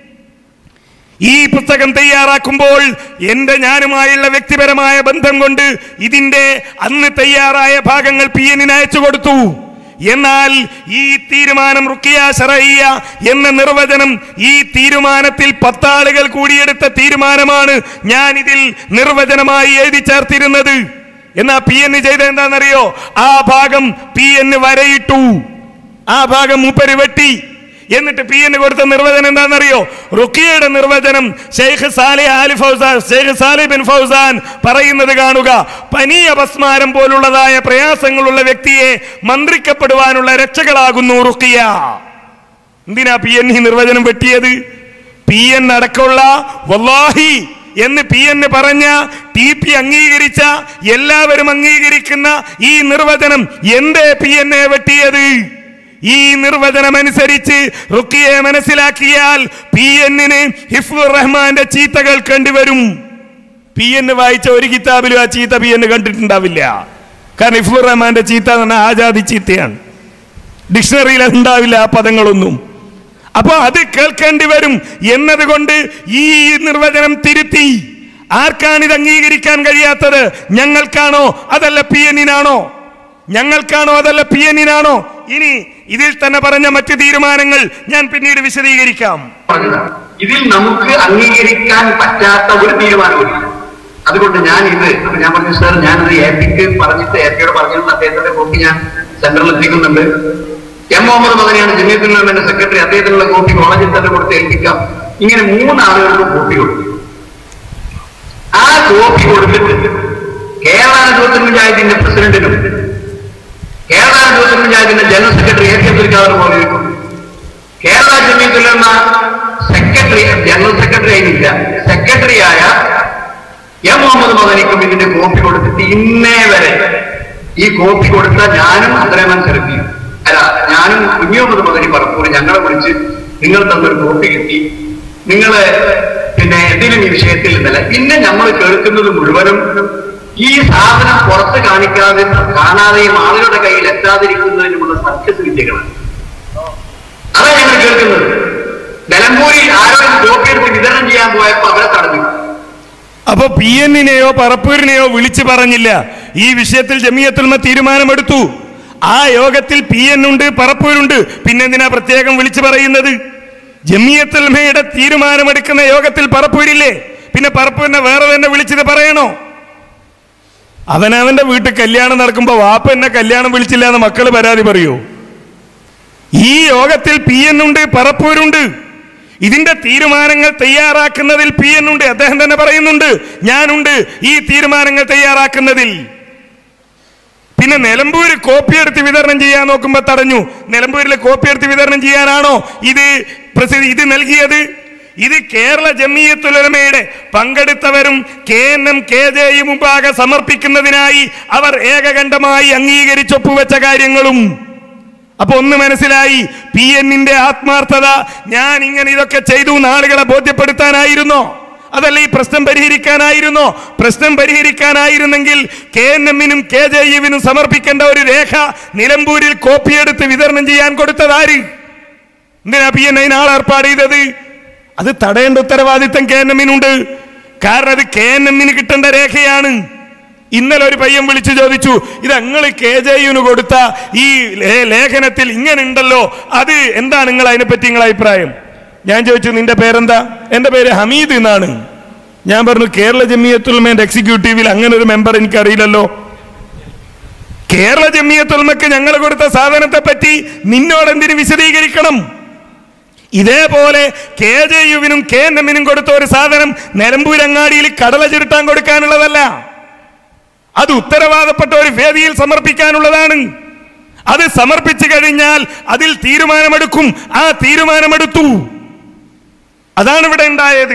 ഈ പുസ്തകം തയ്യാറാക്കുമ്പോൾ എന്റെ ഞാനുമായുള്ള വ്യക്തിപരമായ ബന്ധം കൊണ്ട് ഇതിന്റെ അന്ന് തയ്യാറായ ഭാഗങ്ങൾ പി എന്നിന് അയച്ചു കൊടുത്തു എന്നാൽ ഈ തീരുമാനം റുക്കിയ ശറയ്യ എന്ന നിർവചനം ഈ തീരുമാനത്തിൽ പത്താളുകൾ കൂടിയെടുത്ത തീരുമാനമാണ് ഞാൻ ഇതിൽ നിർവചനമായി എഴുതി ചേർത്തിരുന്നത് എന്നാ പി എന്ന് ചെയ്ത എന്താണെന്നറിയോ ആ ഭാഗം പി എന്ന് വരയിട്ടു ആ ഭാഗം മൂപ്പര് വെട്ടി എന്നിട്ട് പി എന്ന് കൊടുത്ത നിർവചനം എന്താണെന്നറിയോ റുക്കിയയുടെ നിർവചനം Sheikh Saleh Al Fawzan Sheikh Saleh bin Fawzan പറയുന്നത് കാണുക പനി അപസ്മാരം പോലുള്ളതായ പ്രയാസങ്ങളുള്ള വ്യക്തിയെ മന്ത്രിക്കപ്പെടുവാനുള്ള രക്ഷകളാകുന്നു റുക്കിയ എന്തിനാ പി എൻ ഈ നിർവചനം വെട്ടിയത് പി എൻ അടക്കമുള്ള വല്ലാഹി എന്ന് പി എന്ന് പറഞ്ഞ ടി പി അംഗീകരിച്ച എല്ലാവരും അംഗീകരിക്കുന്ന ഈ നിർവചനം എന്തേ പി എന്നെ വെട്ടിയത് ഈ നിർവചനം അനുസരിച്ച് റുക്കിയെ മനസ്സിലാക്കിയാൽ പി എന്നിന് ഹിഫ്ലുർ റഹ്മാന്റെ ചീത്ത കേൾക്കേണ്ടി വരും പി എന്ന് വായിച്ച ഒരു കിതാബിലും ആ ചീത്ത പി എന്ന് കണ്ടിട്ടുണ്ടാവില്ല കാരണം ഹിഫ്ലുർ റഹ്മാന്റെ ചീത്ത എന്ന് പറഞ്ഞാൽ ആജാദി ചീത്തയാണ് ഡിക്ഷണറിയിൽ ഉണ്ടാവില്ല ആ പദങ്ങളൊന്നും അപ്പൊ അത് കേൾക്കേണ്ടി വരും എന്നതുകൊണ്ട് ഈ നിർവചനം തിരുത്തി ആർക്കാണ് ഇത് അംഗീകരിക്കാൻ കഴിയാത്തത് ഞങ്ങൾക്കാണോ അതല്ല പി എന്നിനാണോ ഞങ്ങൾക്കാണോ അതല്ല പി എന്നിനാണോ ഇനി ഇതിൽ തന്നെ പറഞ്ഞ മറ്റ് തീരുമാനങ്ങൾ ഞാൻ പിന്നീട് വിശദീകരിക്കാം പറഞ്ഞതാണ് ഇതിൽ നമുക്ക് അംഗീകരിക്കാൻ പറ്റാത്ത ഒരു തീരുമാനമില്ല അതുകൊണ്ട് ഞാൻ ഇത് അപ്പൊ ഞാൻ പറഞ്ഞു സാർ ഞാനത് എ പിക്ക് പറഞ്ഞിട്ട് എ പിയോട് പറഞ്ഞിരുന്ന അദ്ദേഹത്തിന്റെ കോപ്പി ഞാൻ സെന്ററിൽ എത്തിക്കുന്നുണ്ട് എം മുഹമ്മദ് മദനിയാണ് ജമീയത്തുൽ സെക്രട്ടറി അദ്ദേഹത്തിനുള്ള കോപ്പി കോളേജിൽ തന്നെ കൊടുത്ത് ഏൽപ്പിക്കാം ഇങ്ങനെ മൂന്ന് ആളുകൾക്ക് കോപ്പി കൊടുത്തു ആ കോപ്പി കൊടുത്തിട്ട് കേരള ജ്യോതിർ പഞ്ചായത്തിന്റെ പ്രസിഡന്റിനും കേരള ജ്യോതിർ പഞ്ചായത്തിന്റെ general secretary A P Abdul Khader മൗലവിക്കും Kerala Jamiyyathul Ulama secretary general secretary ആയിട്ടില്ല സെക്രട്ടറിയായ എം മുഹമ്മദ് മദനിക്കും ഇതിന്റെ കോപ്പി കൊടുത്തിട്ട് ഇന്നേ വരെ ഈ കോപ്പി കൊടുത്ത ഞാനും അത്രേമൻ സെലഫിയും അല്ല ഞാനും കുഞ്ഞുമുഹമ്മദ് മദനി പറപ്പൂർ ഞങ്ങളെ വിളിച്ച് നിങ്ങൾ തന്നൊരു കോപ്പി കിട്ടി നിങ്ങള് പിന്നെ എന്തെങ്കിലും ഈ വിഷയത്തിൽ ഇന്നലെ പിന്നെ നമ്മൾ കേൾക്കുന്നത് മുഴുവനും ഈ സാധനം പുറത്ത് കാണിക്കാതെ കാണാതെയും ആളുകളുടെ കയ്യിൽ എത്താതിരിക്കുന്നതിനുമുള്ള സത്യവിദ്യകളാണ് അതാണ് ഞങ്ങൾ കേൾക്കുന്നത് നിലമ്പൂരിൽ ആരോ ഇത് കോപ്പി എടുത്ത് വിതരണം ചെയ്യാൻ പോയപ്പോ അവരെ തടഞ്ഞു അപ്പൊ പി എന്നിനെയോ പറപ്പൂരിനെയോ വിളിച്ചു പറഞ്ഞില്ല ഈ വിഷയത്തിൽ ജമിയത്തുൽമ തീരുമാനമെടുത്തു ആ യോഗത്തിൽ പി എൻ ഉണ്ട് പറപ്പൂരുണ്ട് പിന്നെന്തിനാ പ്രത്യേകം വിളിച്ചു പറയുന്നത് ജമിയത്തുൽമയുടെ തീരുമാനമെടുക്കുന്ന യോഗത്തിൽ പറപ്പൂരില്ലേ പിന്നെ പറപ്പൂരിനെ വേറെ തന്നെ വിളിച്ചത് പറയണോ അവനവന്റെ വീട്ടിൽ കല്യാണം നടക്കുമ്പോ വാപ്പ എന്നെ കല്യാണം വിളിച്ചില്ല എന്ന് മക്കള് പരാതി പറയൂ ഈ യോഗത്തിൽ പി എൻ ഉണ്ട് പറപ്പൂരുണ്ട് ഇതിന്റെ തീരുമാനങ്ങൾ തയ്യാറാക്കുന്നതിൽ പി എൻ ഉണ്ട് അദ്ദേഹം തന്നെ പറയുന്നുണ്ട് ഞാനുണ്ട് ഈ തീരുമാനങ്ങൾ തയ്യാറാക്കുന്നതിൽ പിന്നെ നിലമ്പൂര് കോപ്പി എടുത്ത് വിതരണം ചെയ്യാൻ നോക്കുമ്പോ തടഞ്ഞു നിലമ്പൂരിലെ കോപ്പി എടുത്ത് വിതരണം ചെയ്യാനാണോ ഇത് പ്രസിദ്ധി ഇത് നൽകിയത് ഇത് കേരള ജമീയത്തുലമയുടെ പങ്കെടുത്തവരും കെ എൻ എം കെ ജെയും മുമ്പാകെ സമർപ്പിക്കുന്നതിനായി അവർ ഏകകണ്ഠമായി അംഗീകരിച്ചൊപ്പുവെച്ച കാര്യങ്ങളും അപ്പൊ ഒന്ന് മനസ്സിലായി പി എന്നിന്റെ ആത്മാർത്ഥത ഞാൻ ഇങ്ങനെ ഇതൊക്കെ ചെയ്തു എന്ന് ആളുകളെ ബോധ്യപ്പെടുത്താനായിരുന്നോ അതല്ല ഈ പ്രശ്നം പരിഹരിക്കാനായിരുന്നോ പ്രശ്നം പരിഹരിക്കാനായിരുന്നെങ്കിൽ കെ എൻ എമ്മിനും കെ ജെ യുവിനും സമർപ്പിക്കേണ്ട ഒരു രേഖ നിലമ്പൂരിൽ കോപ്പിയെടുത്ത് വിതരണം ചെയ്യാൻ കൊടുത്തതാര് എന്തിനാ പി എൻ അതിന് ആൾ ഏർപ്പാട് ചെയ്തത് അത് തടയേണ്ട ഉത്തരവാദിത്തം കെ എൻ എമ്മിനുണ്ട് കാരണം അത് കെ എൻ എമ്മിന് കിട്ടേണ്ട രേഖയാണ് ഇന്നലെ ഒരു പയ്യൻ വിളിച്ചു ചോദിച്ചു ഇത് നിങ്ങൾ കെ ജെ യുന് കൊടുത്ത ഈ ലേ- ലേഖനത്തിൽ ഇങ്ങനെ ഉണ്ടല്ലോ അത് എന്താണ് നിങ്ങൾ അതിനെപ്പറ്റി നിങ്ങളെ അഭിപ്രായം ഞാൻ ചോദിച്ചു നിന്റെ പേരെന്താ എന്റെ പേര് ഹമീദ് എന്നാണ് ഞാൻ പറഞ്ഞു കേരള ജമിയത്തുൽമേന്റെ എക്സിക്യൂട്ടീവിൽ അങ്ങനെ ഒരു മെമ്പർ എനിക്കറിയില്ലല്ലോ കേരള ജമിയത്തുൽമക്ക് ഞങ്ങൾ കൊടുത്ത സാധനത്തെ പറ്റി നിന്നോട് എന്തിനു വിശദീകരിക്കണം ഇതേപോലെ കെ ജെ യുവിനും കെ എൻ എമ്മിനും കൊടുത്ത ഒരു സാധനം നിലമ്പൂരങ്ങാടിയിൽ കടല ചുരുട്ടാൻ കൊടുക്കാനുള്ളതല്ല അത് ഉത്തരവാദപ്പെട്ട ഒരു വേദിയിൽ സമർപ്പിക്കാനുള്ളതാണ് അത് സമർപ്പിച്ചു കഴിഞ്ഞാൽ അതിൽ തീരുമാനമെടുക്കും ആ തീരുമാനമെടുത്തു അതാണ് ഇവിടെ ഉണ്ടായത്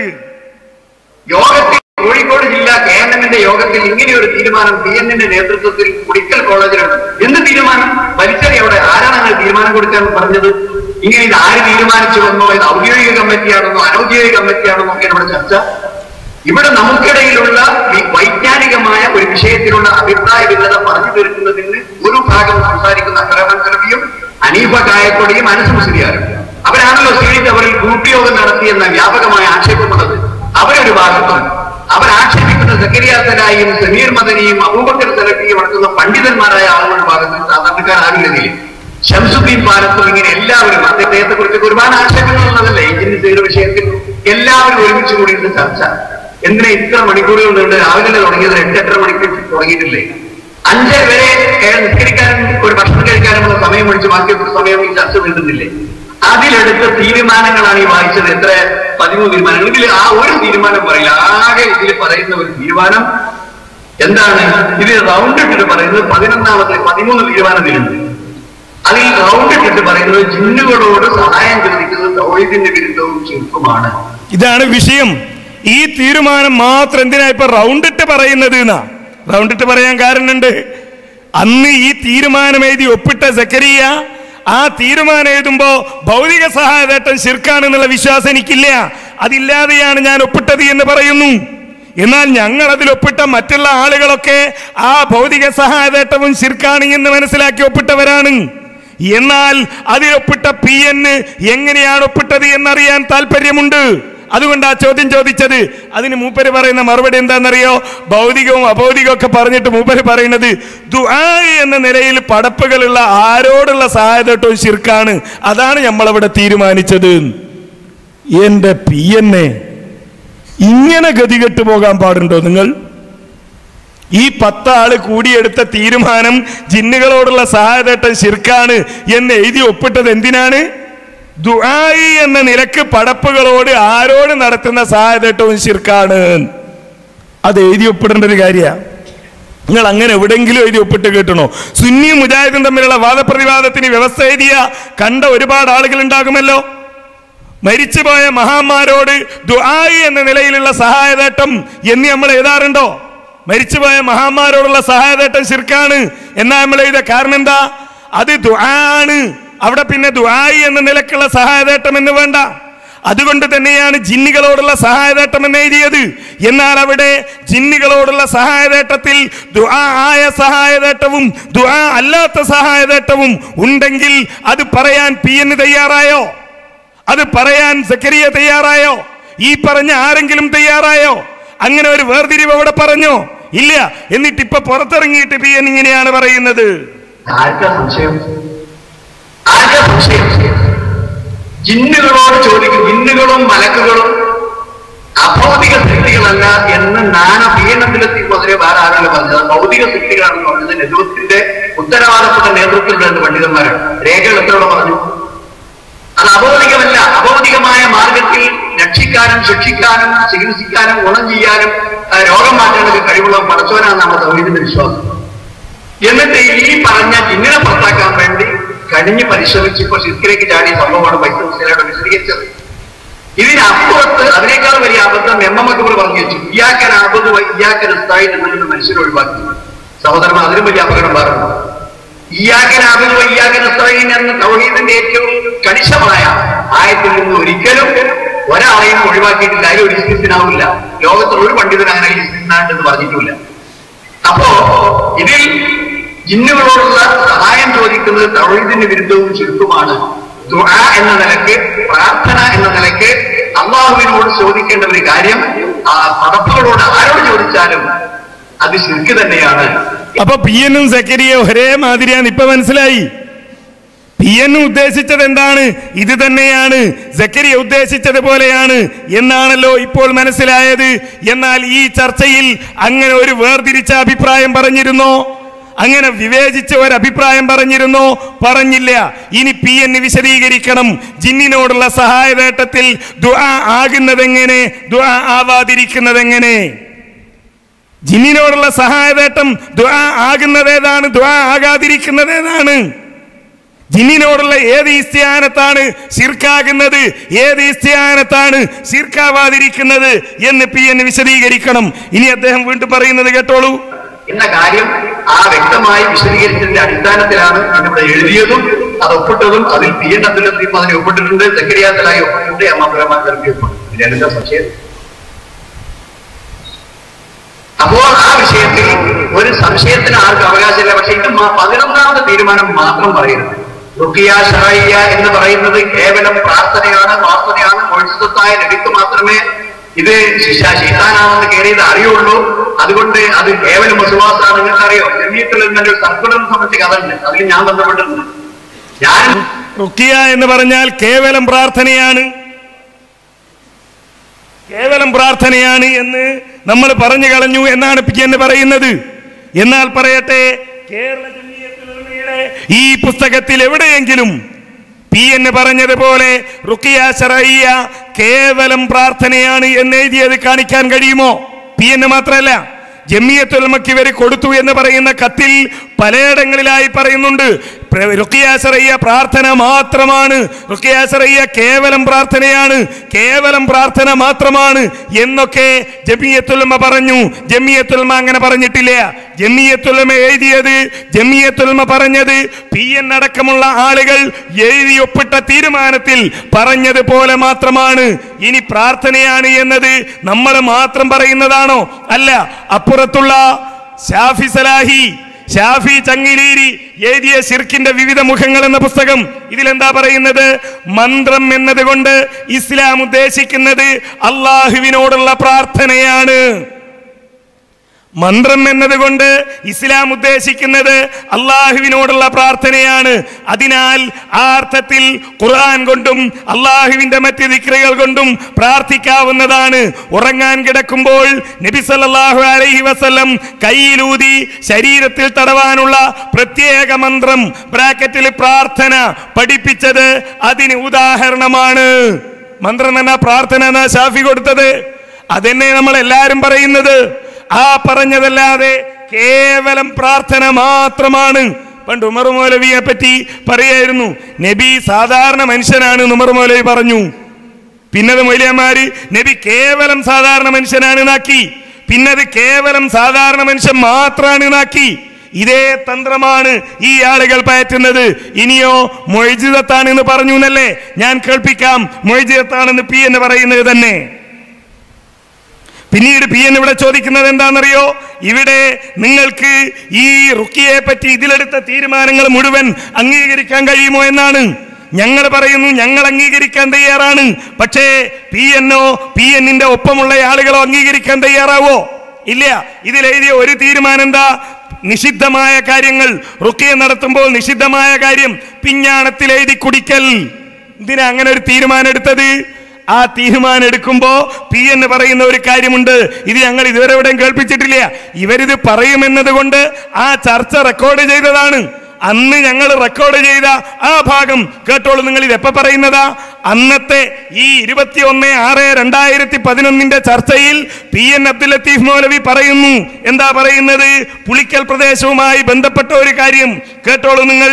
യോഗത്തിൽ കോഴിക്കോട് ജില്ലാ കെ എൻ എമ്മിന്റെ യോഗത്തിൽ ഇങ്ങനെ ഒരു തീരുമാനം പി എന്നിന്റെ നേതൃത്വത്തിൽ കുടിക്കൽ കോളേജിലുണ്ട് എന്ത് തീരുമാനം വലിച്ചെറി അവിടെ ആരാണ് അങ്ങനെ തീരുമാനം കൊടുക്കാൻ പറഞ്ഞത് ഇങ്ങനെ ഇത് ആര് തീരുമാനിച്ചു വന്നോ ഇത് ഔദ്യോഗിക കമ്മിറ്റിയാണെന്നോ അനൗദ്യോഗിക കമ്മിറ്റിയാണെന്നോ ഒക്കെ ഇവിടെ ചർച്ച ഇവിടെ നമുക്കിടയിലുള്ള ഈ വൈജ്ഞാനികമായ ഒരു വിഷയത്തിലുള്ള അഭിപ്രായ ഭിന്നത പറഞ്ഞു തീർക്കുന്നതിന് ഒരു ഭാഗം സംസാരിക്കുന്ന അക്രമൻ കലവിയും അനീഫ കായക്കൊടിയും അനുസംസ്കരിയാരും അവരാണല്ലോ സ്റ്റേറ്റ് അവരിൽ ഗ്രൂപ്പ് യോഗം നടത്തിയെന്ന വ്യാപകമായ ആക്ഷേപമുള്ളത് അവരൊരു ഭാഗത്തും അവരാക്ഷേപിക്കുന്ന സക്കരിയാത്തനായും സമീർ മദനിയും അബൂബക്കർ സലഫിയും അടക്കുന്ന പണ്ഡിതന്മാരായ ആളുകളുടെ ഭാഗത്ത് സാധാരണക്കാരാകില്ലെന്നില്ല ഷംസുദ്ദീൻ പാലത്തും ഇങ്ങനെ എല്ലാവരും അദ്ദേഹത്തെ കുറിച്ച് ഒരുപാട് ആക്ഷേപങ്ങളുള്ളതല്ലേ എഞ്ചിനീയർ വിഷയത്തിൽ എല്ലാവരും ഒരുമിച്ച് കൂടിയിട്ട് ചർച്ച എന്തിനാ ഇത്ര മണിക്കൂറുകൾ നീണ്ട് രാവിലെ തുടങ്ങിയത് എട്ടെട്ടര മണിക്കൂർ തുടങ്ങിയിട്ടില്ലേ അഞ്ചര വരെ കേ- നിസ്കരിക്കാനും ഒരു ഭക്ഷണം കഴിക്കാനുമുള്ള സമയം ഒഴിച്ച് ബാക്കിയുള്ള സമയം ഈ ചർച്ച നീട്ടുന്നില്ലേ അതിലെടുത്ത തീരുമാനങ്ങളാണ് ഈ വായിച്ചത് എത്ര പതിമൂന്ന് തീരുമാനങ്ങൾ ഇതിൽ ആ ഒരു തീരുമാനം പറയില്ല ആകെ ഇതിൽ പറയുന്ന ഒരു തീരുമാനം എന്താണ് ഇത് റൗണ്ട് ഇട്ടിട്ട് പറയുന്നത് പതിനൊന്നാമത്തെ പതിമൂന്ന് തീരുമാനത്തിലുണ്ട് അതിൽ റൗണ്ട് ഇട്ടിട്ട് പറയുന്നത് ജിന്നുകളോട് സഹായം ചോദിക്കുന്നത് തൗഹീദിന്റെ വിരുദ്ധവും ചെറുപ്പമാണ് ഇതാണ് വിഷയം ഈ തീരുമാനം മാത്രം എന്തിനാ ഇപ്പൊ റൗണ്ടിട്ട് പറയുന്നത് എന്നാ റൗണ്ടിട്ട് പറയാൻ കാരണമുണ്ട് അന്ന് ഈ തീരുമാനം എഴുതി ഒപ്പിട്ട സക്കരിയ ആ തീരുമാനം എഴുതുമ്പോ ഭൗതിക സഹായതേട്ടം ശിർക്കാണെന്നുള്ള വിശ്വാസം എനിക്കില്ല അതില്ലാതെയാണ് ഞാൻ ഒപ്പിട്ടത് എന്ന് പറയുന്നു എന്നാൽ ഞങ്ങൾ അതിൽ ഒപ്പിട്ട മറ്റുള്ള ആളുകളൊക്കെ ആ ഭൗതിക സഹായതേട്ടവും ശിർക്കാണ് എന്ന് മനസ്സിലാക്കി ഒപ്പിട്ടവരാണ് എന്നാൽ അതിലൊപ്പിട്ട പി എന്ന് എങ്ങനെയാണ് ഒപ്പിട്ടത് എന്നറിയാൻ താല്പര്യമുണ്ട് അതുകൊണ്ട് ആ ചോദ്യം ചോദിച്ചത് അതിന് മൂപ്പര് പറയുന്ന മറുപടി എന്താണെന്നറിയോ ഭൗതികവും അഭൗതികവും ഒക്കെ പറഞ്ഞിട്ട് മൂപ്പര് പറയുന്നത് ദുആ എന്ന നിലയിൽ പടപ്പുകളുള്ള ആരോടുള്ള സഹായതട്ടവും ശിർക്കാണ് അതാണ് നമ്മളവിടെ തീരുമാനിച്ചത് എന്റെ പി എന്നെ ഇങ്ങനെ ഗതികെട്ട് പോകാൻ പാടുണ്ടോ നിങ്ങൾ ഈ പത്താള് കൂടിയെടുത്ത തീരുമാനം ജിന്നുകളോടുള്ള സഹായതേട്ടം ശിർക്കാണ് എന്ന് എഴുതി ഒപ്പിട്ടത് എന്തിനാണ് ദുആയി എന്ന നിലക്ക് പടപ്പുകളോട് ആരോട് നടത്തുന്ന സഹായതേട്ടവും ശിർക്കാണ് അത് എഴുതി ഒപ്പിടേണ്ട ഒരു കാര്യമാണ് നിങ്ങൾ അങ്ങനെ എവിടെങ്കിലും എഴുതി ഒപ്പിട്ട് കേട്ടണോ സുന്നി മുജാഹിദും തമ്മിലുള്ള വാദപ്രതിവാദത്തിന് വ്യവസ്ഥ എഴുതിയ കണ്ട ഒരുപാട് ആളുകൾ ഉണ്ടാകുമല്ലോ മരിച്ചുപോയ മഹാന്മാരോട് ദുആയി എന്ന നിലയിലുള്ള സഹായതേട്ടം എന്ന് നമ്മൾ എഴുതാറുണ്ടോ മരിച്ചുപോയ മഹാന്മാരോടുള്ള സഹായതേട്ടം ശിർക്കാണ് എന്നാ നമ്മൾ എഴുതിയ കാരണം എന്താ അത് ദുആണ് അവിടെ പിന്നെ ദുആയി എന്ന നിലക്കുള്ള സഹായതേട്ടം എന്ന് വേണ്ട അതുകൊണ്ട് തന്നെയാണ് ജിന്നുകളോടുള്ള സഹായതേട്ടം എന്ന് എഴുതിയത് എന്നാൽ അവിടെ ജിന്നുകളോടുള്ള സഹായതേട്ടത്തിൽ ദുആ ആയ സഹായതേട്ടവും ദുആ അല്ലാത്ത സഹായതേട്ടവും ഉണ്ടെങ്കിൽ അത് പറയാൻ പി എന്ന് തയ്യാറായോ അത് പറയാൻ സക്കരിയ തയ്യാറായോ ഈ പറഞ്ഞ ആരെങ്കിലും തയ്യാറായോ അങ്ങനെ ഒരു വേർതിരിവ് അവിടെ പറഞ്ഞോ ഇല്ല എന്നിട്ട് ഇപ്പൊ പുറത്തിറങ്ങിയിട്ട് പി എൻ ഇങ്ങനെയാണ് പറയുന്നത് ആർക്കാ സംശയം ആർക്കാ സംശയം ജിന്നുകളോട് ചോദിക്കും ജിന്നുകളും മലക്കുകളും അഭൗതിക ശക്തികളല്ല എന്ന് നാന പീഡനത്തിലെത്തി മുതലേ വേറെ ആരാണ് പറഞ്ഞത് അത് ഭൗതിക ശക്തികളാണെന്ന് പറഞ്ഞത് നെഹ്റുവിന്റെ ഉത്തരവാദപ്പെട്ട നേതൃത്വത്തിലുള്ള പണ്ഡിതന്മാരാണ് രേഖകൾ എത്രയോളം പറഞ്ഞു അത് അഭൗതികമല്ല അഭൗതികമായ മാർഗത്തിൽ രക്ഷിക്കാനും ശിക്ഷിക്കാനും ചികിത്സിക്കാനും ഗുണം ചെയ്യാനും ആ, രോഗം മാറ്റാനൊക്കെ കഴിവുള്ള പടച്ചോനാണ് നമ്മുടെ സൗകര്യത്തിന്റെ വിശ്വാസം എന്നിട്ട് ഈ പറഞ്ഞ ജിന്നിനെ പുറത്താക്കാൻ വേണ്ടി കടിഞ്ഞ് പരിശ്രമിച്ച് ഇപ്പൊ ശിസ്കിലേക്ക് ചാടിയ സംഭവമാണ് പൈസ മുസ്ലിയായിട്ട് വിശദീകരിച്ചത് ഇതിനപ്പുറത്ത് അതിനേക്കാൾ വലിയ അബദ്ധം എം എം അക്ബർ പറഞ്ഞു വെച്ചു ഇയാക്കൻ ആബദ് ഇയാക്കൻ സ്ഥായി നിന്ന് മനുഷ്യരെ ഒഴിവാക്കി സഹോദരന്മാർ അതിലും വലിയ അപകടം പറഞ്ഞു ഇയാക്കൻ ആബദ് ഇയാക്കൻ സ്ഥായി എന്ന തൗഹീദിന്റെ ഏറ്റവും കണിശമായ ആയത്തിൽ നിന്ന് ഒരിക്കലും ഒരാളെയും ഒഴിവാക്കിയിട്ടില്ല അതിൽ ഒരു ഇസ്തിനാവില്ല ലോകത്തിൽ ഒരു പണ്ഡിതൻ അങ്ങനെ ഇസ്തിനാണ്ടെന്ന് പറഞ്ഞിട്ടില്ല അപ്പോ ഇതിൽ ജിന്നുകളോടുള്ള സഹായം ചോദിക്കുന്നത് തൗഹീദിന് വിരുദ്ധവും ചുരുക്കമാണ് ദുആ എന്ന നിലക്ക് പ്രാർത്ഥന എന്ന നിലക്ക് അള്ളാഹുവിനോട് ചോദിക്കേണ്ട ഒരു കാര്യം ആ പടപ്പുകളോട് ആരോട് ചോദിച്ചാലും അത് ശിർക്ക് തന്നെയാണ് അപ്പൊ പി എന്നും സക്കരിയ ഒരേ മാതിരിയാണ് ഇപ്പൊ മനസ്സിലായി പി എൻ ഉദ്ദേശിച്ചത് എന്താണ് ഇത് തന്നെയാണ് സക്കരിയ ഉദ്ദേശിച്ചത് പോലെയാണ് എന്നാണല്ലോ ഇപ്പോൾ മനസ്സിലായത് എന്നാൽ ഈ ചർച്ചയിൽ അങ്ങനെ ഒരു വേർതിരിച്ച അഭിപ്രായം പറഞ്ഞിരുന്നോ അങ്ങനെ വിവേചിച്ച ഒരു അഭിപ്രായം പറഞ്ഞിരുന്നോ പറഞ്ഞില്ല ഇനി പി എൻ വിശദീകരിക്കണം ജിന്നിനോടുള്ള സഹായവേട്ടത്തിൽ ദുആ ആകുന്നതെങ്ങനെ ദുആ ആവാതിരിക്കുന്നതെങ്ങനെ ജിന്നിനോടുള്ള സഹായവേട്ടം ദുആ ആകുന്നതേതാണ് ദുആ ആകാതിരിക്കുന്നതേതാണ് ജിന്നിനോടുള്ള ഏത് ഇസ്ത്യാനത്താണ് ശിർക്കാകുന്നത് ഏത് ഇസ്ത്യാനത്താണ് ശിർക്കാവാതിരിക്കുന്നത് എന്ന് പി എൻ വിശദീകരിക്കണം ഇനി അദ്ദേഹം വീണ്ടും പറയുന്നത് കേട്ടോളൂ എന്ന കാര്യം ആ വ്യക്തമായി വിശദീകരിച്ചതിന്റെ അടിസ്ഥാനത്തിലാണ് ഇവിടെ എഴുതിയതും അത് ഒപ്പിട്ടതും അതിൽ പി എൻ അബ്ദുൽ ലത്തീഫ് അതിനെ ഒപ്പിട്ടിട്ടുണ്ട് സെക്രട്ടറിയാത്തലായി ഒപ്പിട്ടിട്ടുണ്ട് എം അബ്ദുറഹ്മാൻ തർക്കി ഒപ്പിട്ടിട്ടുണ്ട് ഇതിലെന്താ സംശയം അപ്പോൾ ആ വിഷയത്തിൽ ഒരു സംശയത്തിന് ആർക്കും അവകാശമില്ല പക്ഷെ ഇത് മ- പതിനൊന്നാമത്തെ തീരുമാനം മാത്രം പറയരുത് റുക്കിയ ഷറയ്യ എന്ന് പറയുന്നത് കേവലം പ്രാർത്ഥനയാണ് പ്രാർത്ഥനയാണ് മൊഴിസത്തായ നബിക്ക് മാത്രമേ ഇത് ശിശ- ശൈത്താനാണെന്ന് കയറിയത് അറിയുള്ളൂ അതുകൊണ്ട് അത് കേവലം വിശ്വാസമാണ് നിങ്ങൾക്ക് അറിയോ ജമീയത്തിൽ ഒരു സർക്കുലർ സംബന്ധിച്ച കഥ ഉണ്ട് അതിൽ ഞാൻ ബന്ധപ്പെട്ടിട്ടുണ്ട് ഞാൻ റുക്കിയ എന്ന് പറഞ്ഞാൽ കേവലം പ്രാർത്ഥനയാണ് കേവലം പ്രാർത്ഥനയാണ് എന്ന് നമ്മൾ പറഞ്ഞു കളഞ്ഞു എന്നാണ് പി എന്ന് പറയുന്നത് എന്നാൽ പറയട്ടെ കേരള ജമിയത്തുൽ ഉലമയുടെ ഈ പുസ്തകത്തിൽ എവിടെയെങ്കിലും പി എന്ന് പറഞ്ഞതുപോലെ റുക്കിയ ശറയ്യ കേവലം പ്രാർത്ഥനയാണ് എന്ന് എഴുതിയത് കാണിക്കാൻ കഴിയുമോ പി എന്ന് മാത്രമല്ല ജമിയത്തുൽമക്ക് ഇവർ കൊടുത്തു എന്ന് പറയുന്ന കത്തിൽ പലയിടങ്ങളിലായി പറയുന്നുണ്ട് പ്ര- റുക്കിയാസറയ്യ പ്രാർത്ഥന മാത്രമാണ് റുക്കിയാസറയ്യ കേവലം പ്രാർത്ഥനയാണ് കേവലം പ്രാർത്ഥന മാത്രമാണ് എന്നൊക്കെ ജമിയത്തുൽമ പറഞ്ഞു ജമിയത്തുൽമ അങ്ങനെ പറഞ്ഞിട്ടില്ല ജമിയത്തുൽമ എഴുതിയത് ജമിയത്തുൽമ പറഞ്ഞത് പി എൻ അടക്കമുള്ള ആളുകൾ എഴുതി ഒപ്പിട്ട തീരുമാനത്തിൽ പറഞ്ഞതുപോലെ മാത്രമാണ് ഇനി പ്രാർത്ഥനയാണ് എന്നത് നമ്മൾ മാത്രം പറയുന്നതാണോ അല്ല അപ്പുറത്തുള്ള ഷാഫി സലാഹി ഷാഫി ചങ്ങിലീരി എഴുതിയ ഷിർക്കിന്റെ വിവിധ മുഖങ്ങൾ എന്ന പുസ്തകം ഇതിലെന്താ പറയുന്നത് മന്ത്രം എന്നതുകൊണ്ട് ഇസ്ലാം ഉദ്ദേശിക്കുന്നത് അള്ളാഹുവിനോടുള്ള പ്രാർത്ഥനയാണ് മന്ത്രം എന്നതുകൊണ്ട് ഇസ്ലാം ഉദ്ദേശിക്കുന്നത് അള്ളാഹുവിനോടുള്ള പ്രാർത്ഥനയാണ് അതിനാൽ ആ അർത്ഥത്തിൽ ഖുർആൻ കൊണ്ടും അള്ളാഹുവിന്റെ മറ്റ് ദിക്രകൾ കൊണ്ടും പ്രാർത്ഥിക്കാവുന്നതാണ് ഉറങ്ങാൻ കിടക്കുമ്പോൾ നബി സല്ലല്ലാഹു അലൈഹി വസല്ലം കൈയിലൂതി ശരീരത്തിൽ തടവാനുള്ള പ്രത്യേക മന്ത്രം ബ്രാക്കറ്റിൽ പ്രാർത്ഥന പഠിപ്പിച്ചത് അതിന് ഉദാഹരണമാണ് മന്ത്രം എന്ന പ്രാർത്ഥന എന്ന ഷാഫി കൊടുത്തത് അതെന്നെ നമ്മൾ എല്ലാവരും പറയുന്നത് ആ പറഞ്ഞതല്ലാതെ കേവലം പ്രാർത്ഥന മാത്രമാണ് പണ്ട് ഉമർ മൗലവിയെ പറ്റി പറയായിരുന്നു നബി സാധാരണ മനുഷ്യനാണ് എന്ന് ഉമർ മൗലവി പറഞ്ഞു പിന്നത് മൊയ്ലിയന്മാര് നബി കേവലം സാധാരണ മനുഷ്യനാണ് നാക്കി പിന്നത് കേവലം സാധാരണ മനുഷ്യൻ മാത്രമാണ് നാക്കി ഇതേ തന്ത്രമാണ് ഈ ആളുകൾ പയറ്റുന്നത് ഇനിയോ മൊയ്ജിതത്താണെന്ന് പറഞ്ഞു എന്നല്ലേ ഞാൻ കേൾപ്പിക്കാം മൊയ്ജിതത്താണെന്ന് പി എന്ന് പറയുന്നത് തന്നെ പിന്നീട് പി എൻ ഇവിടെ ചോദിക്കുന്നത് എന്താണെന്നറിയോ ഇവിടെ നിങ്ങൾക്ക് ഈ റുക്കിയെ പറ്റി ഇതിലെടുത്ത തീരുമാനങ്ങൾ മുഴുവൻ അംഗീകരിക്കാൻ കഴിയുമോ എന്നാണ് ഞങ്ങൾ പറയുന്നു ഞങ്ങൾ അംഗീകരിക്കാൻ തയ്യാറാണ് പക്ഷേ പി എന്നോ പി എന്നിന്റെ ഒപ്പമുള്ള ആളുകളോ അംഗീകരിക്കാൻ തയ്യാറാവോ ഇല്ല ഇതിലെഴുതിയ ഒരു തീരുമാനം എന്താ നിഷിദ്ധമായ കാര്യങ്ങൾ റുക്കിയ നടത്തുമ്പോൾ നിഷിദ്ധമായ കാര്യം പിഞ്ഞാണത്തിൽ എഴുതി കുടിക്കൽ ഇതിന് അങ്ങനെ ഒരു തീരുമാനം എടുത്തത് ആ തീരുമാനം എടുക്കുമ്പോ പി എന്ന് പറയുന്ന ഒരു കാര്യമുണ്ട് ഇത് ഞങ്ങൾ ഇതുവരെ എവിടെയും കേൾപ്പിച്ചിട്ടില്ല ഇവരിത് പറയുമെന്നത് കൊണ്ട് ആ ചർച്ച റെക്കോർഡ് ചെയ്തതാണ് അന്ന് ഞങ്ങൾ റെക്കോർഡ് ചെയ്ത ആ ഭാഗം കേട്ടോളൂ നിങ്ങൾ ഇത് എപ്പോ പറയുന്നതാ അന്നത്തെ ഈ ഇരുപത്തി ഒന്ന് ആറ് രണ്ടായിരത്തി പതിനൊന്നിന്റെ ചർച്ചയിൽ പി എൻ അബ്ദുൽ ലത്തീഫ് മൗലവി പറയുന്നു എന്താ പറയുന്നത് പുളിക്കൽ പ്രദേശവുമായി ബന്ധപ്പെട്ട ഒരു കാര്യം കേട്ടോളൂ നിങ്ങൾ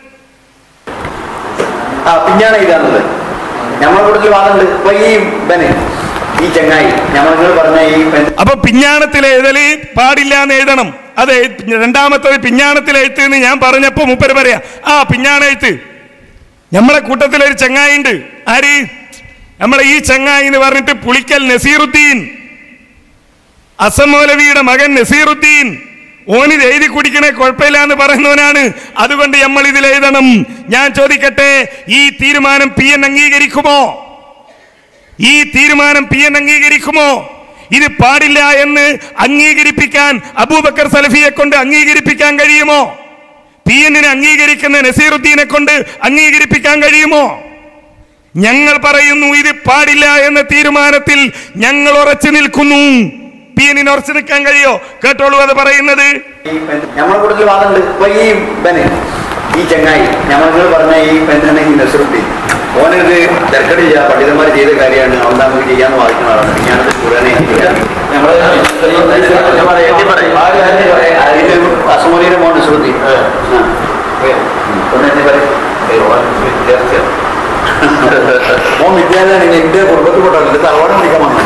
ആ പിന്നാണ് ഇതാണത് നമ്മളെ കൂടുതൽ വാദമുണ്ട് ഇപ്പൊ ഈ ബന് ഈ ചങ്ങായി ഞമ്മൾ പറഞ്ഞ ഈ പെൺ- അപ്പൊ പിഞ്ഞാണത്തിൽ എഴുതല് പാടില്ല എന്ന് എഴുതണം അത് എഴു- രണ്ടാമത്തത് പിഞ്ഞാണത്തിൽ എഴുത്ത് എന്ന് ഞാൻ പറഞ്ഞപ്പോ മൂപ്പര് പറയാ ആ പിഞ്ഞാണ എഴുത്ത് നമ്മളെ കൂട്ടത്തിൽ ഒരു ചങ്ങായി ഉണ്ട് ആര് നമ്മളെ ഈ ചങ്ങായി എന്ന് പറഞ്ഞിട്ട് പുളിക്കൽ നസീറുദ്ദീൻ അസമൗലവിയുടെ മകൻ നസീറുദ്ദീൻ ഓനിത് എഴുതി കുടിക്കണേ കുഴപ്പമില്ല എന്ന് പറയുന്നവനാണ് അതുകൊണ്ട് നമ്മൾ ഇതിൽ എഴുതണം ഞാൻ ചോദിക്കട്ടെ ഈ തീരുമാനം പി എൻ അംഗീകരിക്കുമോ ഈ തീരുമാനം പി എൻ അംഗീകരിക്കുമോ ഇത് പാടില്ല എന്ന് അംഗീകരിപ്പിക്കാൻ അബൂബക്കർ സലഫിയെ കൊണ്ട് അംഗീകരിപ്പിക്കാൻ കഴിയുമോ പി എന്നിനെ അംഗീകരിക്കുന്ന നസീറുദ്ദീനെ കൊണ്ട് അംഗീകരിപ്പിക്കാൻ കഴിയുമോ ഞങ്ങൾ പറയുന്നു ഇത് പാടില്ല എന്ന തീരുമാനത്തിൽ ഞങ്ങൾ ഉറച്ചു നിൽക്കുന്നു പി എന്നിന് ഉറച്ചു നിൽക്കാൻ കഴിയോ കേട്ടോളൂ അത് പറയുന്നത് ഈ പെൺ- ഞമ്മളെ കൂടുതൽ വാദമുണ്ട് ഇപ്പൊ ഈ ബന് ഈ ചങ്ങായി ഞമ്മൾ പറഞ്ഞ ഈ പെണ്ണാണ് ഈ നസറുദ്ദീൻ ഓനത് തിരക്കടി ചെയ്യാ പണ്ഡിതന്മാർ ചെയ്ത കാര്യമാണ് അവൻ നമുക്ക് ചെയ്യാന്ന് വാദിക്കുന്ന ആളാണ് ഞാനത് കൂടാനെ അസമോലിയുടെ മോൻ നസറുദ്ദീൻ മോൻ വിദ്യാലയാണ് എന്റെ കുടുംബത്തിൽ പെട്ടോ എന്റെ തലവാട് വിളിക്കാൻ വന്നു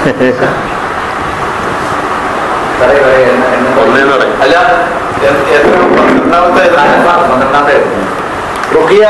പറയ് പറയ്, എന്നെ- എന്നെ പറയ്. അല്ല എ- എത്ര പന്ത്രണ്ടാമത്തെ പന്ത്രണ്ടാമത്തെ റുക്കിയ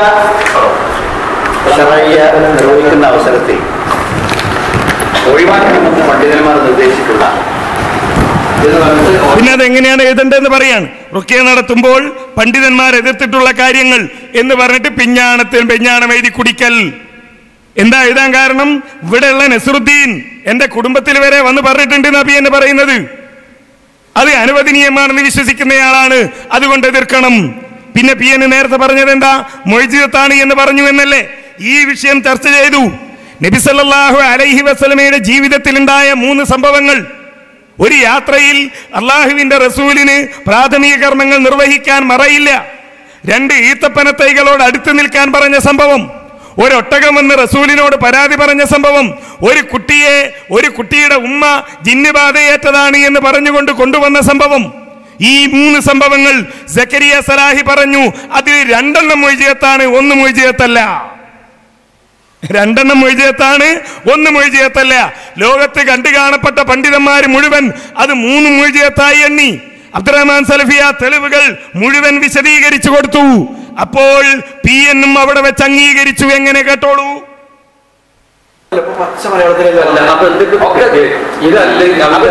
ശറയ്യ നിർവഹിക്കുന്ന അവസരത്തിൽ ഒഴിവാക്കണമെന്ന് പണ്ഡിതന്മാർ നിർദ്ദേശിച്ചിട്ടുള്ള എന്ന് പറഞ്ഞിട്ട് പിന്നെ അത് എങ്ങനെയാണ് എഴുതേണ്ടതെന്ന് പറയാണ് റുക്കിയ നടത്തുമ്പോൾ പണ്ഡിതന്മാർ എതിർത്തിട്ടുള്ള കാര്യങ്ങൾ എന്ന് പറഞ്ഞിട്ട് പിഞ്ഞാണത്തിൽ പെഞ്ഞാണം എഴുതി കുടിക്കൽ എന്താ എഴുതാൻ കാരണം ഇവിടെയുള്ള നസറുദ്ദീൻ എന്റെ കുടുംബത്തിൽ വരെ വന്ന് പറഞ്ഞിട്ടുണ്ട് നബി എന്ന് പറയുന്നത് അത് അനുവദനീയമാണെന്ന് വിശ്വസിക്കുന്നയാളാണ് അതുകൊണ്ട് എതിർക്കണം പിന്നെ പി എന്ന് നേരത്തെ പറഞ്ഞത് എന്താ മൊയ്ജിദത്താണ് എന്ന് പറഞ്ഞു എന്നല്ലേ ഈ വിഷയം ചർച്ച ചെയ്തു നബി സല്ലല്ലാഹു അലൈഹി വസല്ലമയുടെ ജീവിതത്തിൽ ഉണ്ടായ മൂന്ന് സംഭവങ്ങൾ ഒരു യാത്രയിൽ അള്ളാഹുവിന്റെ റസൂലിന് പ്രാഥമിക കർമ്മങ്ങൾ നിർവഹിക്കാൻ മറയില്ല രണ്ട് ഈത്തപ്പന തൈകളോട് അടുത്ത് നിൽക്കാൻ പറഞ്ഞ സംഭവം ഒരൊട്ടകം വന്ന് റസൂലിനോട് പരാതി പറഞ്ഞ സംഭവം ഒരു കുട്ടിയെ ഒരു കുട്ടിയുടെ ഉമ്മ ജിന്നുബാധയേറ്റതാണ് എന്ന് പറഞ്ഞുകൊണ്ട് കൊണ്ടുവന്ന സംഭവം ഈ മൂന്ന് സംഭവങ്ങൾ സക്കരിയ സലാഹി പറഞ്ഞു അതിൽ രണ്ടെണ്ണം മൊയ്ജിയത്താണ് ഒന്ന് മൊയ്ജിയത്തല്ല രണ്ടെണ്ണം മൊയ്ജിയത്താണ് ഒന്ന് മൊയ്ജിയത്തല്ല ലോകത്ത് കണ്ടു കാണപ്പെട്ട പണ്ഡിതന്മാർ മുഴുവൻ അത് മൂന്ന് മൊയ്ജിയത്തായി എണ്ണി അബ്ദുറഹ്മാൻ സലഫിയ തെളിവുകൾ മുഴുവൻ വിശദീകരിച്ചു കൊടുത്തു അപ്പോൾ പി എന്നും അവിടെ വെച്ച് അംഗീകരിച്ചു എങ്ങനെ കേട്ടോളൂ പച്ച മലയാളത്തിലല്ല അപ്പൊ എന്തൊക്കെ ഒക്കെ ഇതല്ല നമുക്ക്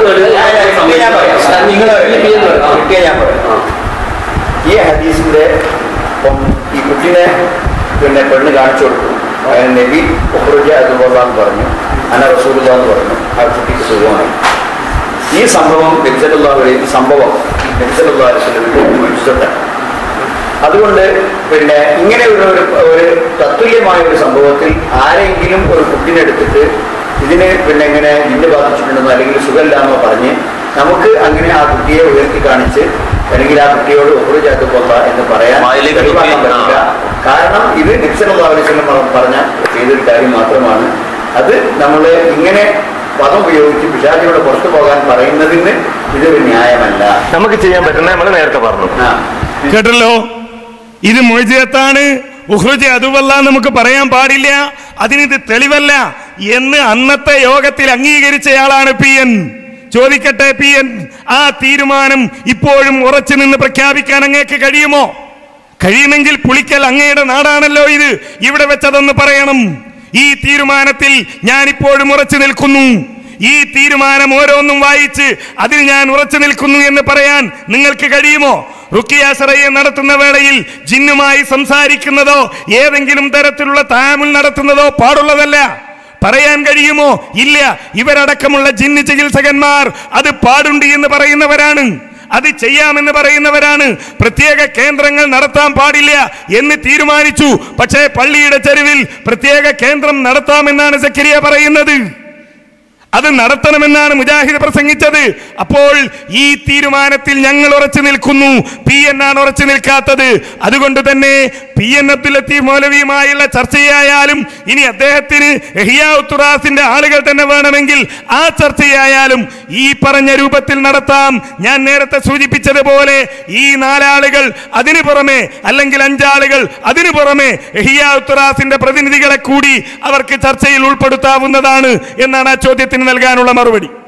നിങ്ങൾ ഞാൻ പറയാം ഈ ഹദീസിന്റെ ഇപ്പം ഈ കുട്ടിനെ പിന്നെ പെണ്ണ് കാണിച്ചു കൊടുത്തു അതായത് നബി ഒഹ്റുജ അതുപോലാന്ന് പറഞ്ഞു അന റസൂലുള്ള എന്ന് പറഞ്ഞു ആ കുട്ടിക്ക് സുഖമായി ഈ സംഭവം നബിസലുള്ളവരെ ഈ സംഭവം നബിസലുള്ളാഹുസ്വലിന്റെ അതുകൊണ്ട് പിന്നെ ഇങ്ങനെയുള്ള ഒരു ഒരു തത്തുല്യമായ ഒരു സംഭവത്തിൽ ആരെങ്കിലും ഒരു കുട്ടിനെ എടുത്തിട്ട് ഇതിന് പിന്നെ ഇങ്ങനെ ജിന്ന് ബാധിച്ചിട്ടുണ്ടെന്നോ അല്ലെങ്കിൽ സുഖമില്ലാന്നോ പറഞ്ഞ് നമുക്ക് അങ്ങനെ ആ കുട്ടിയെ ഉയർത്തി കാണിച്ച് അല്ലെങ്കിൽ ആ കുട്ടിയോട് ഒപ്പുറ ചേർത്ത് കൊള്ള എന്ന് പറയാൻ വായിലേക്ക് തെളിവാക്കാൻ കുത്തി, പറ്റില്ല ആ. കാരണം ഇത് നിക്സനുള്ളവരിച്ചെല്ലാം പറഞ്ഞ ചെയ്തൊരു കാര്യം മാത്രമാണ് അത് നമ്മൾ ഇങ്ങനെ പദം ഉപയോഗിച്ച് പിശാചിയോട് പുറത്തു പോകാൻ പറയുന്നതിന് ഇതൊരു ന്യായമല്ല നമുക്ക് ചെയ്യാൻ പറ്റുന്ന നമ്മൾ നേരത്തെ പറഞ്ഞു ആ കേട്ടല്ലോ ഇത് മൊയ്ജിയത്താണ് ഉഹ്റുജ അതുവല്ല നമുക്ക് പറയാൻ പാടില്ല അതിനിത് തെളിവല്ല എന്ന് അന്നത്തെ യോഗത്തിൽ അംഗീകരിച്ചയാളാണ് പി എൻ ചോദിക്കട്ടെ പി എൻ ആ തീരുമാനം ഇപ്പോഴും ഉറച്ചു നിന്ന് പ്രഖ്യാപിക്കാൻ അങ്ങേക്ക് കഴിയുമോ കഴിയുമെങ്കിൽ പുളിക്കൽ അങ്ങയുടെ നാടാണല്ലോ ഇത് ഇവിടെ വെച്ചതൊന്ന് പറയണം ഈ തീരുമാനത്തിൽ ഞാൻ ഇപ്പോഴും ഉറച്ചു നിൽക്കുന്നു ഈ തീരുമാനം ഓരോന്നും വായിച്ച് അതിൽ ഞാൻ ഉറച്ചു നിൽക്കുന്നു എന്ന് പറയാൻ നിങ്ങൾക്ക് കഴിയുമോ റുക്കിയ സറയെ നടത്തുന്ന വേളയിൽ ജിന്നുമായി സംസാരിക്കുന്നതോ ഏതെങ്കിലും തരത്തിലുള്ള താമുൽ നടത്തുന്നതോ പാടുള്ളതല്ല പറയാൻ കഴിയുമോ ഇല്ല ഇവരടക്കമുള്ള ജിന്ന് ചികിത്സകന്മാർ അത് പാടുണ്ട് എന്ന് പറയുന്നവരാണ് അത് ചെയ്യാമെന്ന് പറയുന്നവരാണ് പ്രത്യേക കേന്ദ്രങ്ങൾ നടത്താൻ പാടില്ല എന്ന് തീരുമാനിച്ചു പക്ഷേ പള്ളിയുടെ ചെരുവിൽ പ്രത്യേക കേന്ദ്രം നടത്താമെന്നാണ് സക്കരിയ പറയുന്നത് അത് നടത്തണമെന്നാണ് മുജാഹിദ് പ്രസംഗിച്ചത് അപ്പോൾ ഈ തീരുമാനത്തിൽ ഞങ്ങൾ ഉറച്ചു നിൽക്കുന്നു പി എൻ ആണ് ഉറച്ചു നിൽക്കാത്തത് അതുകൊണ്ട് തന്നെ പി എൻ അബ്ദുൽ ലത്തീഫ് മൗലവിയുമായുള്ള ചർച്ചയായാലും ഇനി അദ്ദേഹത്തിന് എഹിയാത്തുറാസിന്റെ ആളുകൾ തന്നെ വേണമെങ്കിൽ ആ ചർച്ചയായാലും ഈ പറഞ്ഞ രൂപത്തിൽ നടത്താം ഞാൻ നേരത്തെ സൂചിപ്പിച്ചതുപോലെ ഈ നാലാളുകൾ അതിനു പുറമെ അല്ലെങ്കിൽ അഞ്ചാളുകൾ അതിനു പുറമെ എഹിയാത്തുറാസിന്റെ പ്രതിനിധികളെ കൂടി അവർക്ക് ചർച്ചയിൽ ഉൾപ്പെടുത്താവുന്നതാണ് എന്നാണ് ആ ചോദ്യത്തിന് നൽകാനുള്ള മറുപടി